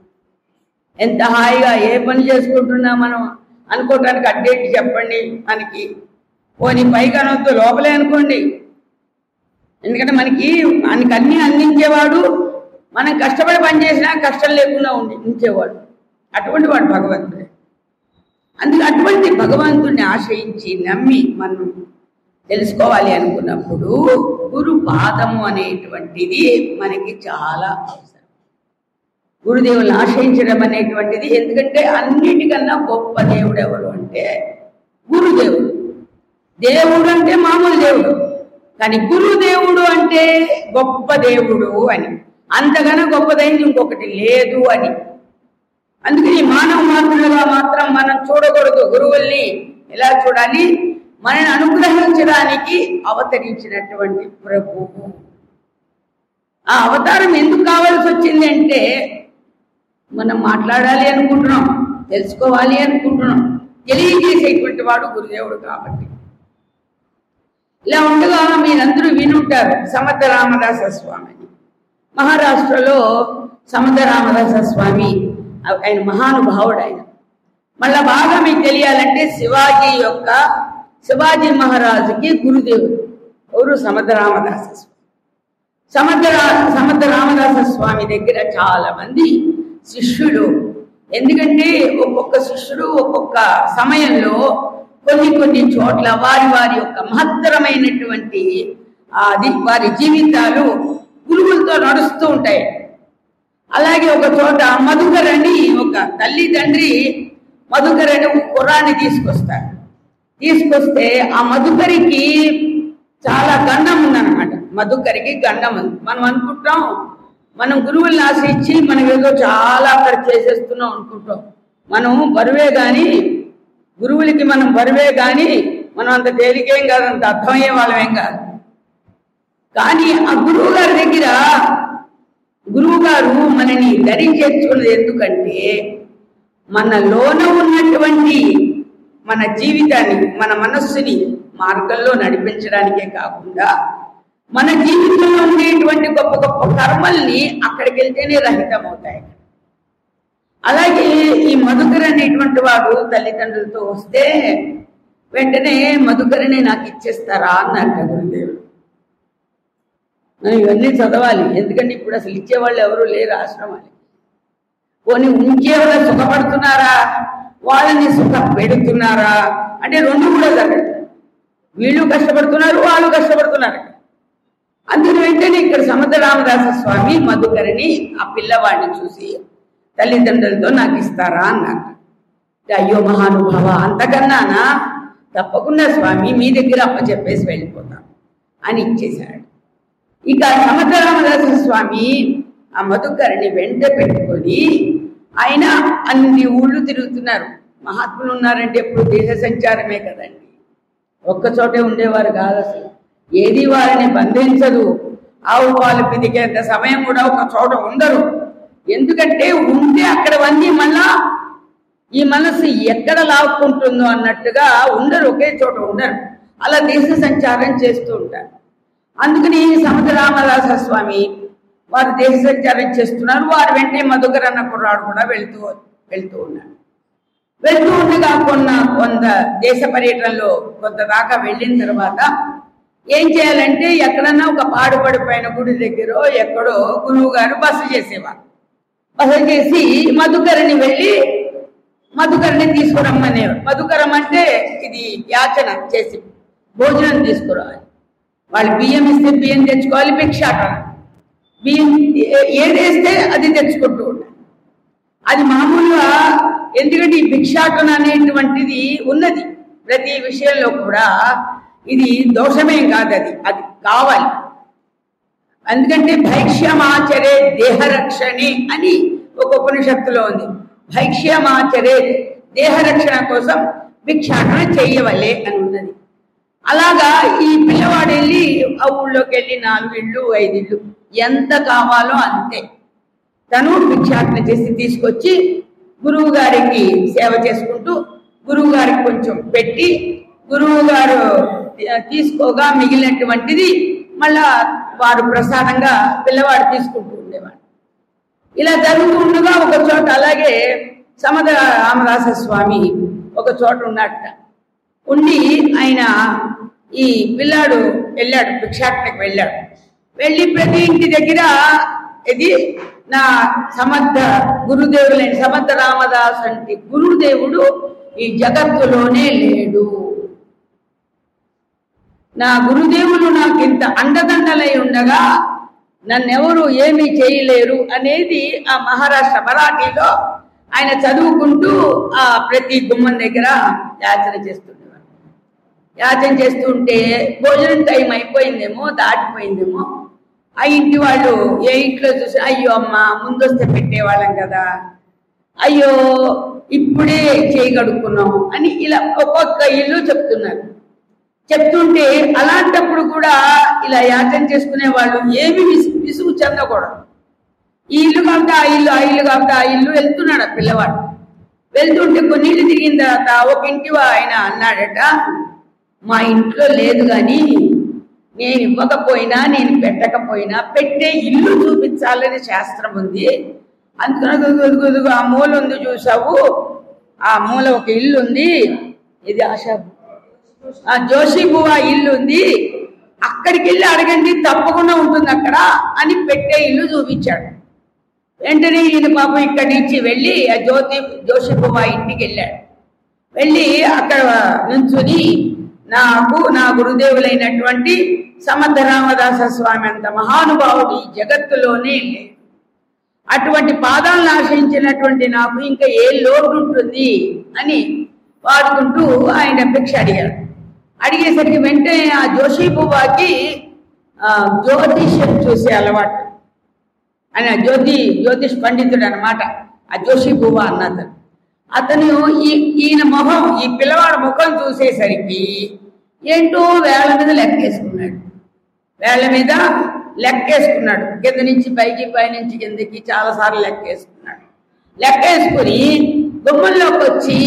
Speaker 1: ఎంత హాయిగా ఏ పని చేసుకుంటున్నా మనం అనుకోవటానికి అడ్డేంటి చెప్పండి మనకి పోనీ పైకనొద్దు లోపలే అనుకోండి ఎందుకంటే మనకి మనకి అన్ని అందించేవాడు మనం కష్టపడి పని చేసినా కష్టం లేకుండా ఉండి ఉంచేవాడు అటువంటి వాడు భగవంతుడే అందుకే అటువంటి భగవంతుడిని ఆశ్రయించి నమ్మి మనం తెలుసుకోవాలి అనుకున్నప్పుడు గురు పాదము అనేటువంటిది మనకి చాలా అవసరం గురుదేవులను ఆశ్రయించడం అనేటువంటిది ఎందుకంటే అన్నిటికన్నా గొప్ప దేవుడు ఎవరు అంటే గురుదేవుడు దేవుడు అంటే మామూలు దేవుడు కానీ గురుదేవుడు అంటే గొప్ప దేవుడు అని అంతకన్నా గొప్పదైంది ఇంకొకటి లేదు అని అందుకని మానవ మాత్రులుగా మాత్రం మనం చూడకూడదు గురువుల్ని ఎలా చూడాలి మనని అనుగ్రహించడానికి అవతరించినటువంటి ప్రభువు ఆ అవతారం ఎందుకు కావాల్సి వచ్చింది అంటే మనం మాట్లాడాలి అనుకుంటున్నాం తెలుసుకోవాలి అనుకుంటున్నాం తెలియజేసేటువంటి వాడు గురుదేవుడు కాబట్టి ఇలా ఉండగా మీరందరూ వినుంటారు సమర్థ రామదాస స్వామిని మహారాష్ట్రలో సమర్థ రామదాస స్వామి ఆయన మహానుభావుడు ఆయన మళ్ళా బాగా మీకు తెలియాలంటే శివాజీ యొక్క శివాజీ మహారాజుకి గురుదేవుడు ఎవరు సమర్థ రామదాస స్వామి సమర్థ రా- సమర్థ రామదాస స్వామి దగ్గర చాలా మంది శిష్యులు ఎందుకంటే ఒక్కొక్క శిష్యుడు ఒక్కొక్క సమయంలో కొన్ని కొన్ని చోట్ల వారి వారి యొక్క మహత్తరమైనటువంటి ఆ, అది వారి జీవితాలు గురువులతో నడుస్తూ ఉంటాయి అలాగే ఒక చోట మధుకర్ అని ఒక తల్లి తండ్రి మధుకర్ అని ఒక కుర్రాన్ని తీసుకొస్తారు తీసుకొస్తే ఆ మధుకరికి చాలా గండం ఉందన్నమాట మధుకరికి గండం ఉంది మనం అనుకుంటాం మనం గురువుల్ని ఆశ్రయించి మనం ఏదో చాలా అక్కడ చేసేస్తున్నాం అనుకుంటాం మనం బరువే గాని గురువులకి మనం బరువే గాని మనం అంత తేలికేం కాదు అంత అర్థమయ్యే వాళ్ళమేం కాదు కానీ ఆ గురువు గారి దగ్గర గురువు గారు మనని దరి చేర్చుకున్నది ఎందుకంటే మన లోన ఉన్నటువంటి మన జీవితాన్ని మన మనస్సుని మార్గంలో నడిపించడానికే కాకుండా మన జీవితంలో ఉండేటువంటి గొప్ప గొప్ప కర్మల్ని అక్కడికి వెళ్తేనే రహితం అవుతాయి అలాగే ఈ మధుకర్ అనేటువంటి వాడు తల్లిదండ్రులతో వస్తే వెంటనే మధుకరిని నాకు ఇచ్చేస్తారా అన్నారు గురుదేవుడు మనం ఇవన్నీ చదవాలి ఎందుకంటే ఇప్పుడు అసలు ఇచ్చేవాళ్ళు ఎవరు లేరు ఆశ్రమానికి పోనీ ఉంచేవాళ్ళు సుఖపడుతున్నారా వాళ్ళని సుఖ పెడుతున్నారా అంటే రెండు కూడా జరగదు వీళ్ళు కష్టపడుతున్నారు వాళ్ళు కష్టపడుతున్నారు అందుకని వెంటనే ఇక్కడ సమర్థ రామదాస స్వామి మధుకరిని ఆ పిల్లవాడిని చూసి తల్లిదండ్రులతో నాకు ఇస్తారా అన్నారు అయ్యో మహానుభావ అంతకన్నానా తప్పకుండా స్వామి మీ దగ్గర అప్పచెప్పేసి వెళ్ళిపోతాం అని ఇచ్చేశాడు ఇక సమర్థ రామదాస స్వామి ఆ మధుకరిని వెంట పెట్టుకొని ఆయన అన్ని ఊళ్ళు తిరుగుతున్నారు మహాత్ములు ఉన్నారంటే ఎప్పుడు దేశ సంచారమే కదండి ఒక్క చోటే ఉండేవారు కాదు అసలు ఏది వారిని బంధించదు ఆవు పాలు పిదికేంత సమయం కూడా ఒక చోట ఉండరు ఎందుకంటే ఉంటే అక్కడ వన్నీ మళ్ళా ఈ మనసు ఎక్కడ లాక్కుంటుందో అన్నట్టుగా ఉండరు ఒకే చోట ఉండరు అలా దేశ సంచారం చేస్తూ ఉంటారు అందుకని సముద్ర రామదాస స్వామి వారు దేశ సంచారం చేస్తున్నారు వారు వెంటనే మధుకర్ అన్న కుర్రాడు కూడా వెళ్తూ వెళ్తూ ఉన్నాడు వెళ్తూ ఉండగా కొన్న కొంత దేశ పర్యటనలో కొంత దాకా వెళ్ళిన తర్వాత ఏం చేయాలంటే ఎక్కడన్నా ఒక పాడుపడిపోయిన గుడి దగ్గర ఎక్కడో గురువు గారు బస చేసేవారు బస చేసి మధుకరిని వెళ్ళి మధుకరని తీసుకురమ్మనేవారు మధుకరం అంటే ఇది యాచన చేసి భోజనం తీసుకురావాలి వాళ్ళు బియ్యం ఇస్తే బియ్యం తెచ్చుకోవాలి భిక్షాటన బియ్యం ఏ- ఏదేస్తే అది తెచ్చుకుంటూ ఉండాలి అది మామూలుగా ఎందుకంటే ఈ భిక్షాటన అనేటువంటిది ఉన్నది ప్రతి విషయంలో కూడా ఇది దోషమేం కాదు అది అది కావాలి ఎందుకంటే భైక్ష్యమాచరే దేహరక్షణి అని ఒక ఉపనిషత్తులో ఉంది భైక్ష్యమాచరే దేహరక్షణ కోసం భిక్షాటన చెయ్యవలే అని ఉన్నది అలాగా ఈ పిల్లవాడు వెళ్ళి ఆ ఊళ్ళోకి వెళ్ళి నాలుగు ఇళ్ళు ఐదు ఇళ్ళు ఎంత కావాలో అంతే తను భిక్షాటన చేసి తీసుకొచ్చి గురువు గారికి సేవ చేసుకుంటూ గురువు గారికి కొంచెం పెట్టి గురువు గారు తీసుకోగా మిగిలినటువంటిది మళ్ళా వారు ప్రసాదంగా పిల్లవాడు తీసుకుంటూ ఉండేవాడు ఇలా జరుగుతూ ఉండగా ఒక చోట అలాగే సమద రామదాస స్వామి ఒక చోట ఉన్నట్ట ఉండి ఆయన ఈ పిల్లాడు వెళ్ళాడు భిక్షాటనకి వెళ్ళాడు వెళ్ళి ప్రతి ఇంటి దగ్గర ఇది నా సమర్థ గురుదేవులైన సమర్థ రామదాస్ అంటే గురుదేవుడు ఈ జగత్తులోనే లేడు నా గురుదేవులు నాకు ఇంత అండదండలై ఉండగా నన్నెవరు ఏమీ చేయలేరు అనేది ఆ మహారాష్ట్ర మరాఠీలో ఆయన చదువుకుంటూ ఆ ప్రతి గుమ్మం దగ్గర యాచన చేస్తుండేవారు యాచన చేస్తుంటే భోజనం టైం అయిపోయిందేమో దాటిపోయిందేమో ఆ ఇంటి వాళ్ళు ఏ ఇంట్లో చూసి అయ్యో అమ్మ ముందొస్తే పెట్టేవాళ్ళం కదా అయ్యో ఇప్పుడే చేయగడుక్కున్నాం అని ఇలా ఒక్కొక్క ఇల్లు చెప్తున్నారు చెప్తుంటే అలాంటప్పుడు కూడా ఇలా యాచన చేసుకునే వాళ్ళు ఏమి విసు విసుగు చెందకూడదు ఈ ఇల్లు కాబట్టి ఆ ఇల్లు ఆ ఇల్లు కాబట్టి ఆ ఇల్లు వెళ్తున్నాడు ఆ పిల్లవాడు వెళ్తుంటే కొన్ని ఇల్లు తిరిగిన తర్వాత ఒక ఇంటి వా- ఆయన అన్నాడట మా ఇంట్లో లేదు కానీ నేను ఇవ్వకపోయినా నేను పెట్టకపోయినా పెట్టే ఇల్లు చూపించాలని శాస్త్రం ఉంది అందుకని అదుగు అదుగు అదుగు ఆ మూల ఉంది చూసావు ఆ మూల ఒక ఇల్లు ఉంది ఇది ఆశా ఆ జోషి బువ ఇల్లు ఉంది అక్కడికి వెళ్ళి అడగండి తప్పకుండా ఉంటుంది అక్కడ అని పెట్టే ఇల్లు చూపించాడు వెంటనే ఈయన పాపం ఇక్కడి నుంచి వెళ్ళి ఆ జ్యోతి జోషి బువ ఇంటికి వెళ్ళాడు వెళ్ళి అక్కడ నుంచుని నాకు నా గురుదేవులైనటువంటి సమర్థ రామదాస స్వామి అంత మహానుభావుడు ఈ జగత్తులోనే లేడు అటువంటి పాదాలను ఆశ్రయించినటువంటి నాకు ఇంకా ఏ లోటు ఉంటుంది అని పాడుకుంటూ ఆయన భిక్ష అడిగాడు అడిగేసరికి వెంటనే ఆ జోషి బువ్వాకి ఆ, జ్యోతిష్యం చూసే అలవాటు ఆయన జ్యోతి జ్యోతిష్ పండితుడు అనమాట ఆ జోషి బువ్వ అన్నతను అతను ఈ ఈయన మొహం ఈ పిల్లవాడి ముఖం చూసేసరికి ఏంటో వేళ్ల మీద లెక్కేసుకున్నాడు వేళ్ల మీద లెక్కేసుకున్నాడు కింద నుంచి పైకి పై నుంచి కిందకి చాలా సార్లు లెక్కేసుకున్నాడు లెక్కేసుకుని గుమ్మంలోకి వచ్చి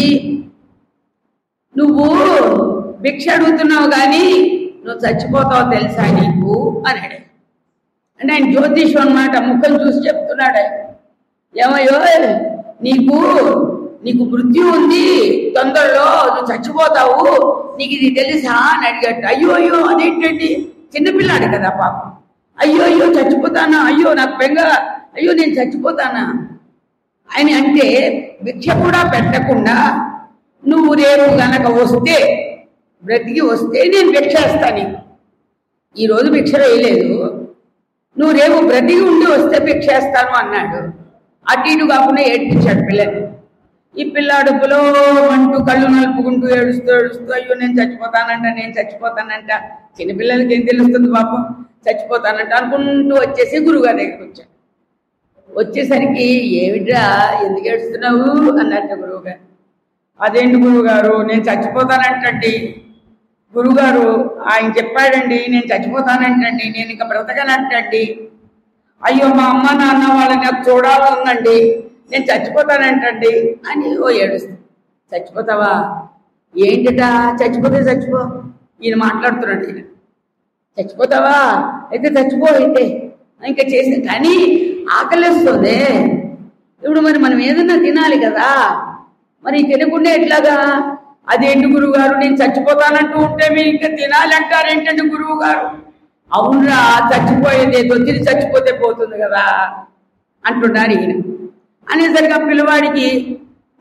Speaker 1: నువ్వు భిక్ష అడుగుతున్నావు కానీ నువ్వు చచ్చిపోతావు తెలుసా నీకు అన్నాడు అంటే ఆయన జ్యోతిషం అన్నమాట ముఖం చూసి చెప్తున్నాడు ఆయన. ఏమయ్యో నీకు నీకు మృత్యు ఉంది తొందరలో నువ్వు చచ్చిపోతావు నీకు ఇది తెలుసా అని అడిగట్టు అయ్యో అయ్యో అదేంటండి చిన్నపిల్లాడు కదా పాపం అయ్యో అయ్యో చచ్చిపోతానా అయ్యో నాకు బెంగ అయ్యో నేను చచ్చిపోతానా అని అంటే భిక్ష కూడా పెట్టకుండా నువ్వు రేపు గనక వస్తే బ్రతికి వస్తే నేను భిక్ష ఇస్తాను నీకు ఈరోజు భిక్ష వేయలేదు నువ్వు రేపు బ్రతికి ఉండి వస్తే భిక్ష ఇస్తాను అన్నాడు అటు ఇటు కాకుండా ఏడ్పించాడు పిల్లని ఈ పిల్లాడు పులో అంటూ కళ్ళు నలుపుకుంటూ ఏడుస్తూ ఏడుస్తూ అయ్యో నేను చచ్చిపోతానంట నేను చచ్చిపోతానంట చిన్నపిల్లలకి ఏం తెలుస్తుంది పాపం చచ్చిపోతానంట అనుకుంటూ వచ్చేసి గురుగారి దగ్గరికి వచ్చాడు వచ్చేసరికి ఏమిట్రా ఎందుకు ఏడుస్తున్నావు అన్నట్టు గురువుగారు అదేంటి గురువుగారు నేను చచ్చిపోతానంటండి గురుగారు ఆయన చెప్పాడండి నేను చచ్చిపోతానంటండి నేను ఇక బ్రతకనంటండి అయ్యో మా అమ్మ నాన్న వాళ్ళని నాకు చూడాలందండి నేను చచ్చిపోతానంటండి అని ఓ ఏడుస్తా చచ్చిపోతావా ఏంటిటా చచ్చిపోతే చచ్చిపో ఈయన మాట్లాడుతున్నాడు ఈయన చచ్చిపోతావా అయితే చచ్చిపో అయితే ఇంకా చేసి కానీ ఆకలిస్తుంది ఇప్పుడు మరి మనం ఏదన్నా తినాలి కదా మరి తినకుండా ఎట్లాగా అదేంటి గురువు గారు నేను చచ్చిపోతానంటూ ఉంటే మీరు ఇంకా తినాలి అంటారేంటండి గురువు గారు అవునరా చచ్చిపోయేది ఏదో తిని చచ్చిపోతే పోతుంది కదా అంటున్నారు ఈయన అనేసరికి ఆ పిల్లవాడికి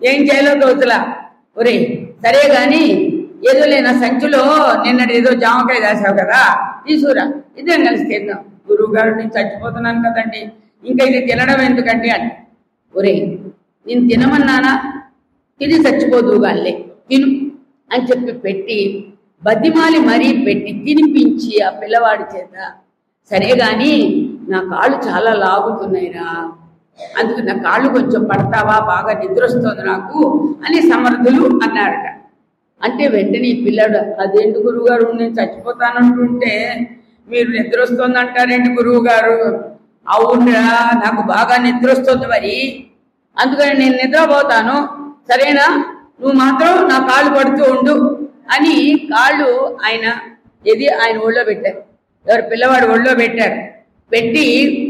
Speaker 1: ఏం చేయాలో తోచలా ఒరే సరే గాని ఏదో లేనా సంచిలో నిన్నటి ఏదో జామకాయ దాసావు కదా తీసుకురా ఇద్దరం కలిసి తిందాం గురువు గారు నేను చచ్చిపోతున్నాను కదండి ఇంకా ఇది తినడం ఎందుకండి అంటే ఒరే నేను తినమన్నానా తిని చచ్చిపోదు గాల్లే తిను అని చెప్పి పెట్టి బద్దిమాలి మరీ పెట్టి తినిపించి ఆ పిల్లవాడి చేత సరే గాని నా కాళ్ళు చాలా లాగుతున్నాయిరా అందుకు నా కాళ్ళు కొంచెం పడతావా బాగా నిద్ర వస్తుంది నాకు అని సమర్థులు అన్నారట అంటే వెంటనే ఈ పిల్లాడు అదేంటి గురువు గారు నేను చచ్చిపోతానంటుంటే మీరు నిద్ర వస్తుంది అంటారేంటి గురువు గారు అవునరా నాకు బాగా నిద్ర వస్తుంది మరి అందుకని నేను నిద్రపోతాను సరేనా నువ్వు మాత్రం నా కాళ్ళు పడుతూ ఉండు అని కాళ్ళు ఆయన ఇది ఆయన ఒళ్ళో పెట్టారు ఎవరు పిల్లవాడు ఒళ్ళో పెట్టారు పెట్టి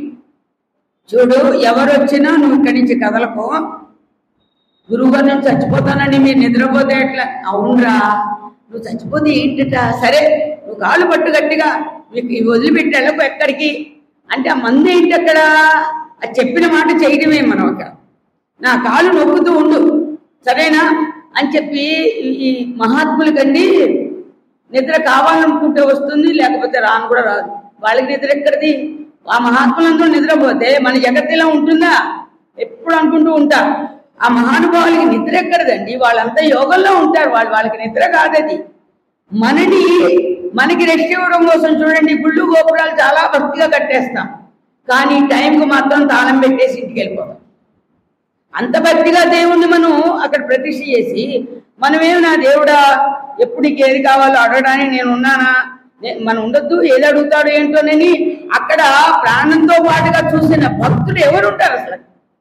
Speaker 1: చూడు ఎవరు వచ్చినా నువ్వు ఇక్కడి నుంచి కదలకు గురువుగారు నేను చచ్చిపోతానని మీరు నిద్రపోతే ఎట్లా అవునరా నువ్వు చచ్చిపోతే ఏంటట సరే నువ్వు కాళ్ళు పట్టు గట్టిగా మీకు ఇవి వదిలిపెట్టి వెళ్ళకు ఎక్కడికి అంటే ఆ మంది ఏంటి అక్కడ అది చెప్పిన మాట చేయడమే మనం అక్కడ నా కాళ్ళు నొక్కుతూ ఉండు సరేనా అని చెప్పి ఈ- ఈ మహాత్ములకండి నిద్ర కావాలనుకుంటే వస్తుంది లేకపోతే రాను కూడా రాదు వాళ్ళకి నిద్ర ఎక్కడిది ఆ మహాత్ములందరూ నిద్రపోతే మన జగత్తులా ఉంటుందా ఎప్పుడు అనుకుంటూ ఉంటారు ఆ మహానుభావులకి నిద్ర ఎక్కడదండి వాళ్ళంతా యోగంలో ఉంటారు వాళ్ళు వాళ్ళకి నిద్ర కాదది మనని మనకి రెస్ట్ ఇవ్వడం కోసం చూడండి గుళ్ళు గోపురాలు చాలా భక్తిగా కట్టేస్తాం కానీ టైంకు మాత్రం తాళం పెట్టేసి ఇంటికి వెళ్ళిపోతాం అంత భక్తిగా దేవుణ్ణి మనం అక్కడ ప్రతిష్ఠ చేసి మనమేమి నా దేవుడా ఎప్పుడు నీకు ఏది కావాలో అడగడానికి నేను ఉన్నానా నే- మనం ఉండొద్దు ఏది అడుగుతాడు ఏంటోనని అక్కడ ప్రాణంతో పాటుగా చూసిన భక్తులు ఎవరు ఉంటారు అసలు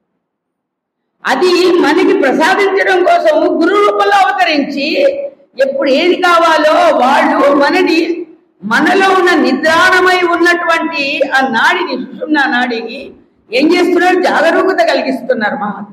Speaker 1: అది మనకి ప్రసాదించడం కోసం గురు రూపంలో అవతరించి ఎప్పుడు ఏది కావాలో వాళ్ళు మనని మనలో ఉన్న నిద్రాణమై ఉన్నటువంటి ఆ నాడిని సుషుమ్న నాడిని ఏం చేస్తున్నారు జాగరూకత కలిగిస్తున్నారు మహాత్ములు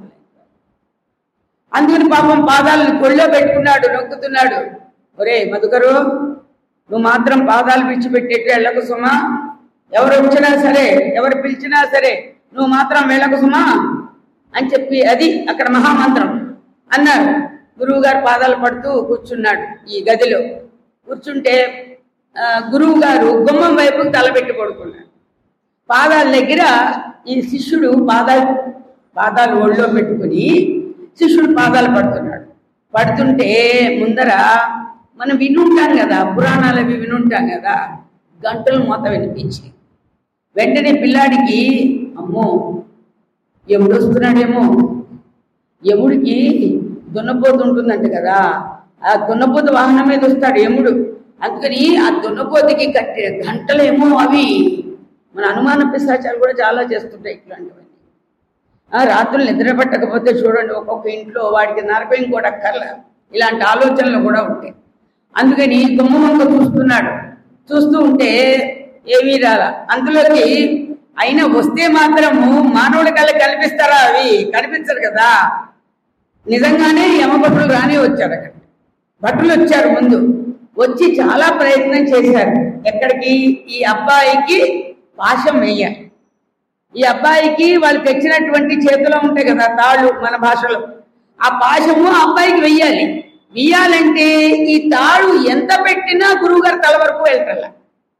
Speaker 1: అందుకని పాపం పాదాలను కొళ్ళో పెట్టుకున్నాడు నొక్కుతున్నాడు ఒరే మధుకరు నువ్వు మాత్రం పాదాలు విడిచిపెట్టేట్టు వెళ్ళకు సుమా ఎవరు వచ్చినా సరే ఎవరు పిలిచినా సరే నువ్వు మాత్రం వెళ్ళకు సుమా అని చెప్పి అది అక్కడ మహామంత్రం అన్నారు గురువు గారు పాదాలు పడుతూ కూర్చున్నాడు ఈ గదిలో కూర్చుంటే ఆ, గురువు గారు గుమ్మం వైపు తలపెట్టి పడుకున్నాడు పాదాల దగ్గర ఈ శిష్యుడు పాదాలు పాదాలు ఒళ్ళో పెట్టుకుని శిష్యుడు పాదాలు పడుతున్నాడు పడుతుంటే ముందర మనం వినుంటాం కదా పురాణాలు అవి వినుంటాం కదా గంటలు మూత వినిపించి వెంటనే పిల్లాడికి అమ్మో ఎముడు వస్తున్నాడేమో యముడికి దున్నపోతు ఉంటుందంట కదా ఆ దున్నపోతు వాహనం మీద వస్తాడు యముడు అందుకని ఆ దున్నపోతుకి కట్టిన గంటలేమో అవి మన అనుమాన పిశాచాలు కూడా చాలా చేస్తుంటాయి ఇట్లాంటివన్నీ ఆ రాత్రులు నిద్ర పట్టకపోతే చూడండి ఒక్కొక్క ఇంట్లో వాడికి నరకం కూడా అక్కర్లే ఇలాంటి ఆలోచనలు కూడా ఉంటాయి అందుకని గుమ్మమంక చూస్తున్నాడు చూస్తూ ఉంటే ఏమీ రాల అందులోకి అయినా వస్తే మాత్రము మానవుడి కళ్ళ కనిపిస్తారా అవి కనిపించరు కదా నిజంగానే యమభటులు రానే వచ్చారు అక్కడ భటులు వచ్చారు ముందు వచ్చి చాలా ప్రయత్నం చేశారు ఎక్కడికి ఈ అబ్బాయికి పాశం వేయాలి ఈ అబ్బాయికి వాళ్ళు తెచ్చినటువంటి చేతిలో ఉంటాయి కదా తాళ్ళు మన భాషలో ఆ పాశము ఆ అబ్బాయికి వెయ్యాలి వెయ్యాలంటే ఈ తాడు ఎంత పెట్టినా గురువుగారి తల వరకు వెళ్తాల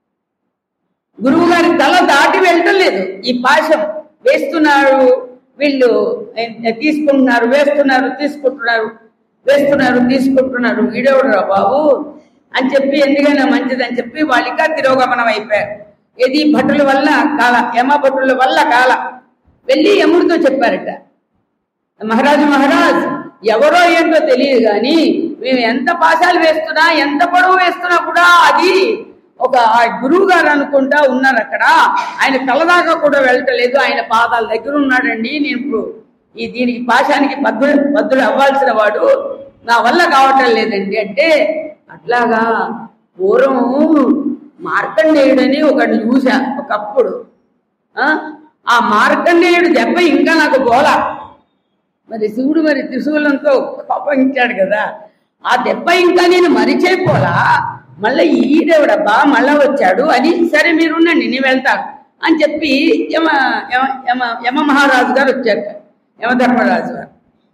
Speaker 1: గురువు గారి తల దాటి వెళ్ళటం లేదు ఈ పాశం వేస్తున్నారు వీళ్ళు ఏ- తీసుకుంటున్నారు వేస్తున్నారు తీసుకుంటున్నారు వేస్తున్నారు తీసుకుంటున్నారు వీడెవడురా బాబు అని చెప్పి ఎందుకైనా మంచిదని చెప్పి వాళ్ళు ఇంకా తిరోగమనం అయిపోయారు ఇది భటుల వల్ల కాల యమ భటుల వల్ల కాల వెళ్ళి యముడితో చెప్పారట మహారాజు మహారాజ్ ఎవరో ఏంటో తెలియదు కానీ మేము ఎంత పాశాలు వేస్తున్నా ఎంత పొడవు వేస్తున్నా కూడా అది ఒక ఆ గురువు గారు అనుకుంటా ఉన్నారు అక్కడ ఆయన తలదాకా కూడా వెళ్ళటలేదు ఆయన పాదాల దగ్గర ఉన్నాడండి నేను ఇప్పుడు ఈ దీనికి పాశానికి బద్దుడు బద్దుడు అవ్వాల్సిన వాడు నా వల్ల కావటం లేదండి అంటే అట్లాగా పూర్వం మార్కండేయుడని ఒకటి చూసా ఒకప్పుడు ఆ? ఆ మార్కండేయుడు దెబ్బ ఇంకా నాకు బోలా మరి శివుడు మరి త్రిశూలంతో కోపగించాడు కదా ఆ దెబ్బ ఇంకా నేను మరిచేపోలా మళ్ళీ ఈడెవడబ్బా మళ్ళా వచ్చాడు అని సరే మీరుండండి నేను వెళ్తాను అని చెప్పి యమ యమ యమ యమ మహారాజు గారు వచ్చారు యమధర్మరాజు గారు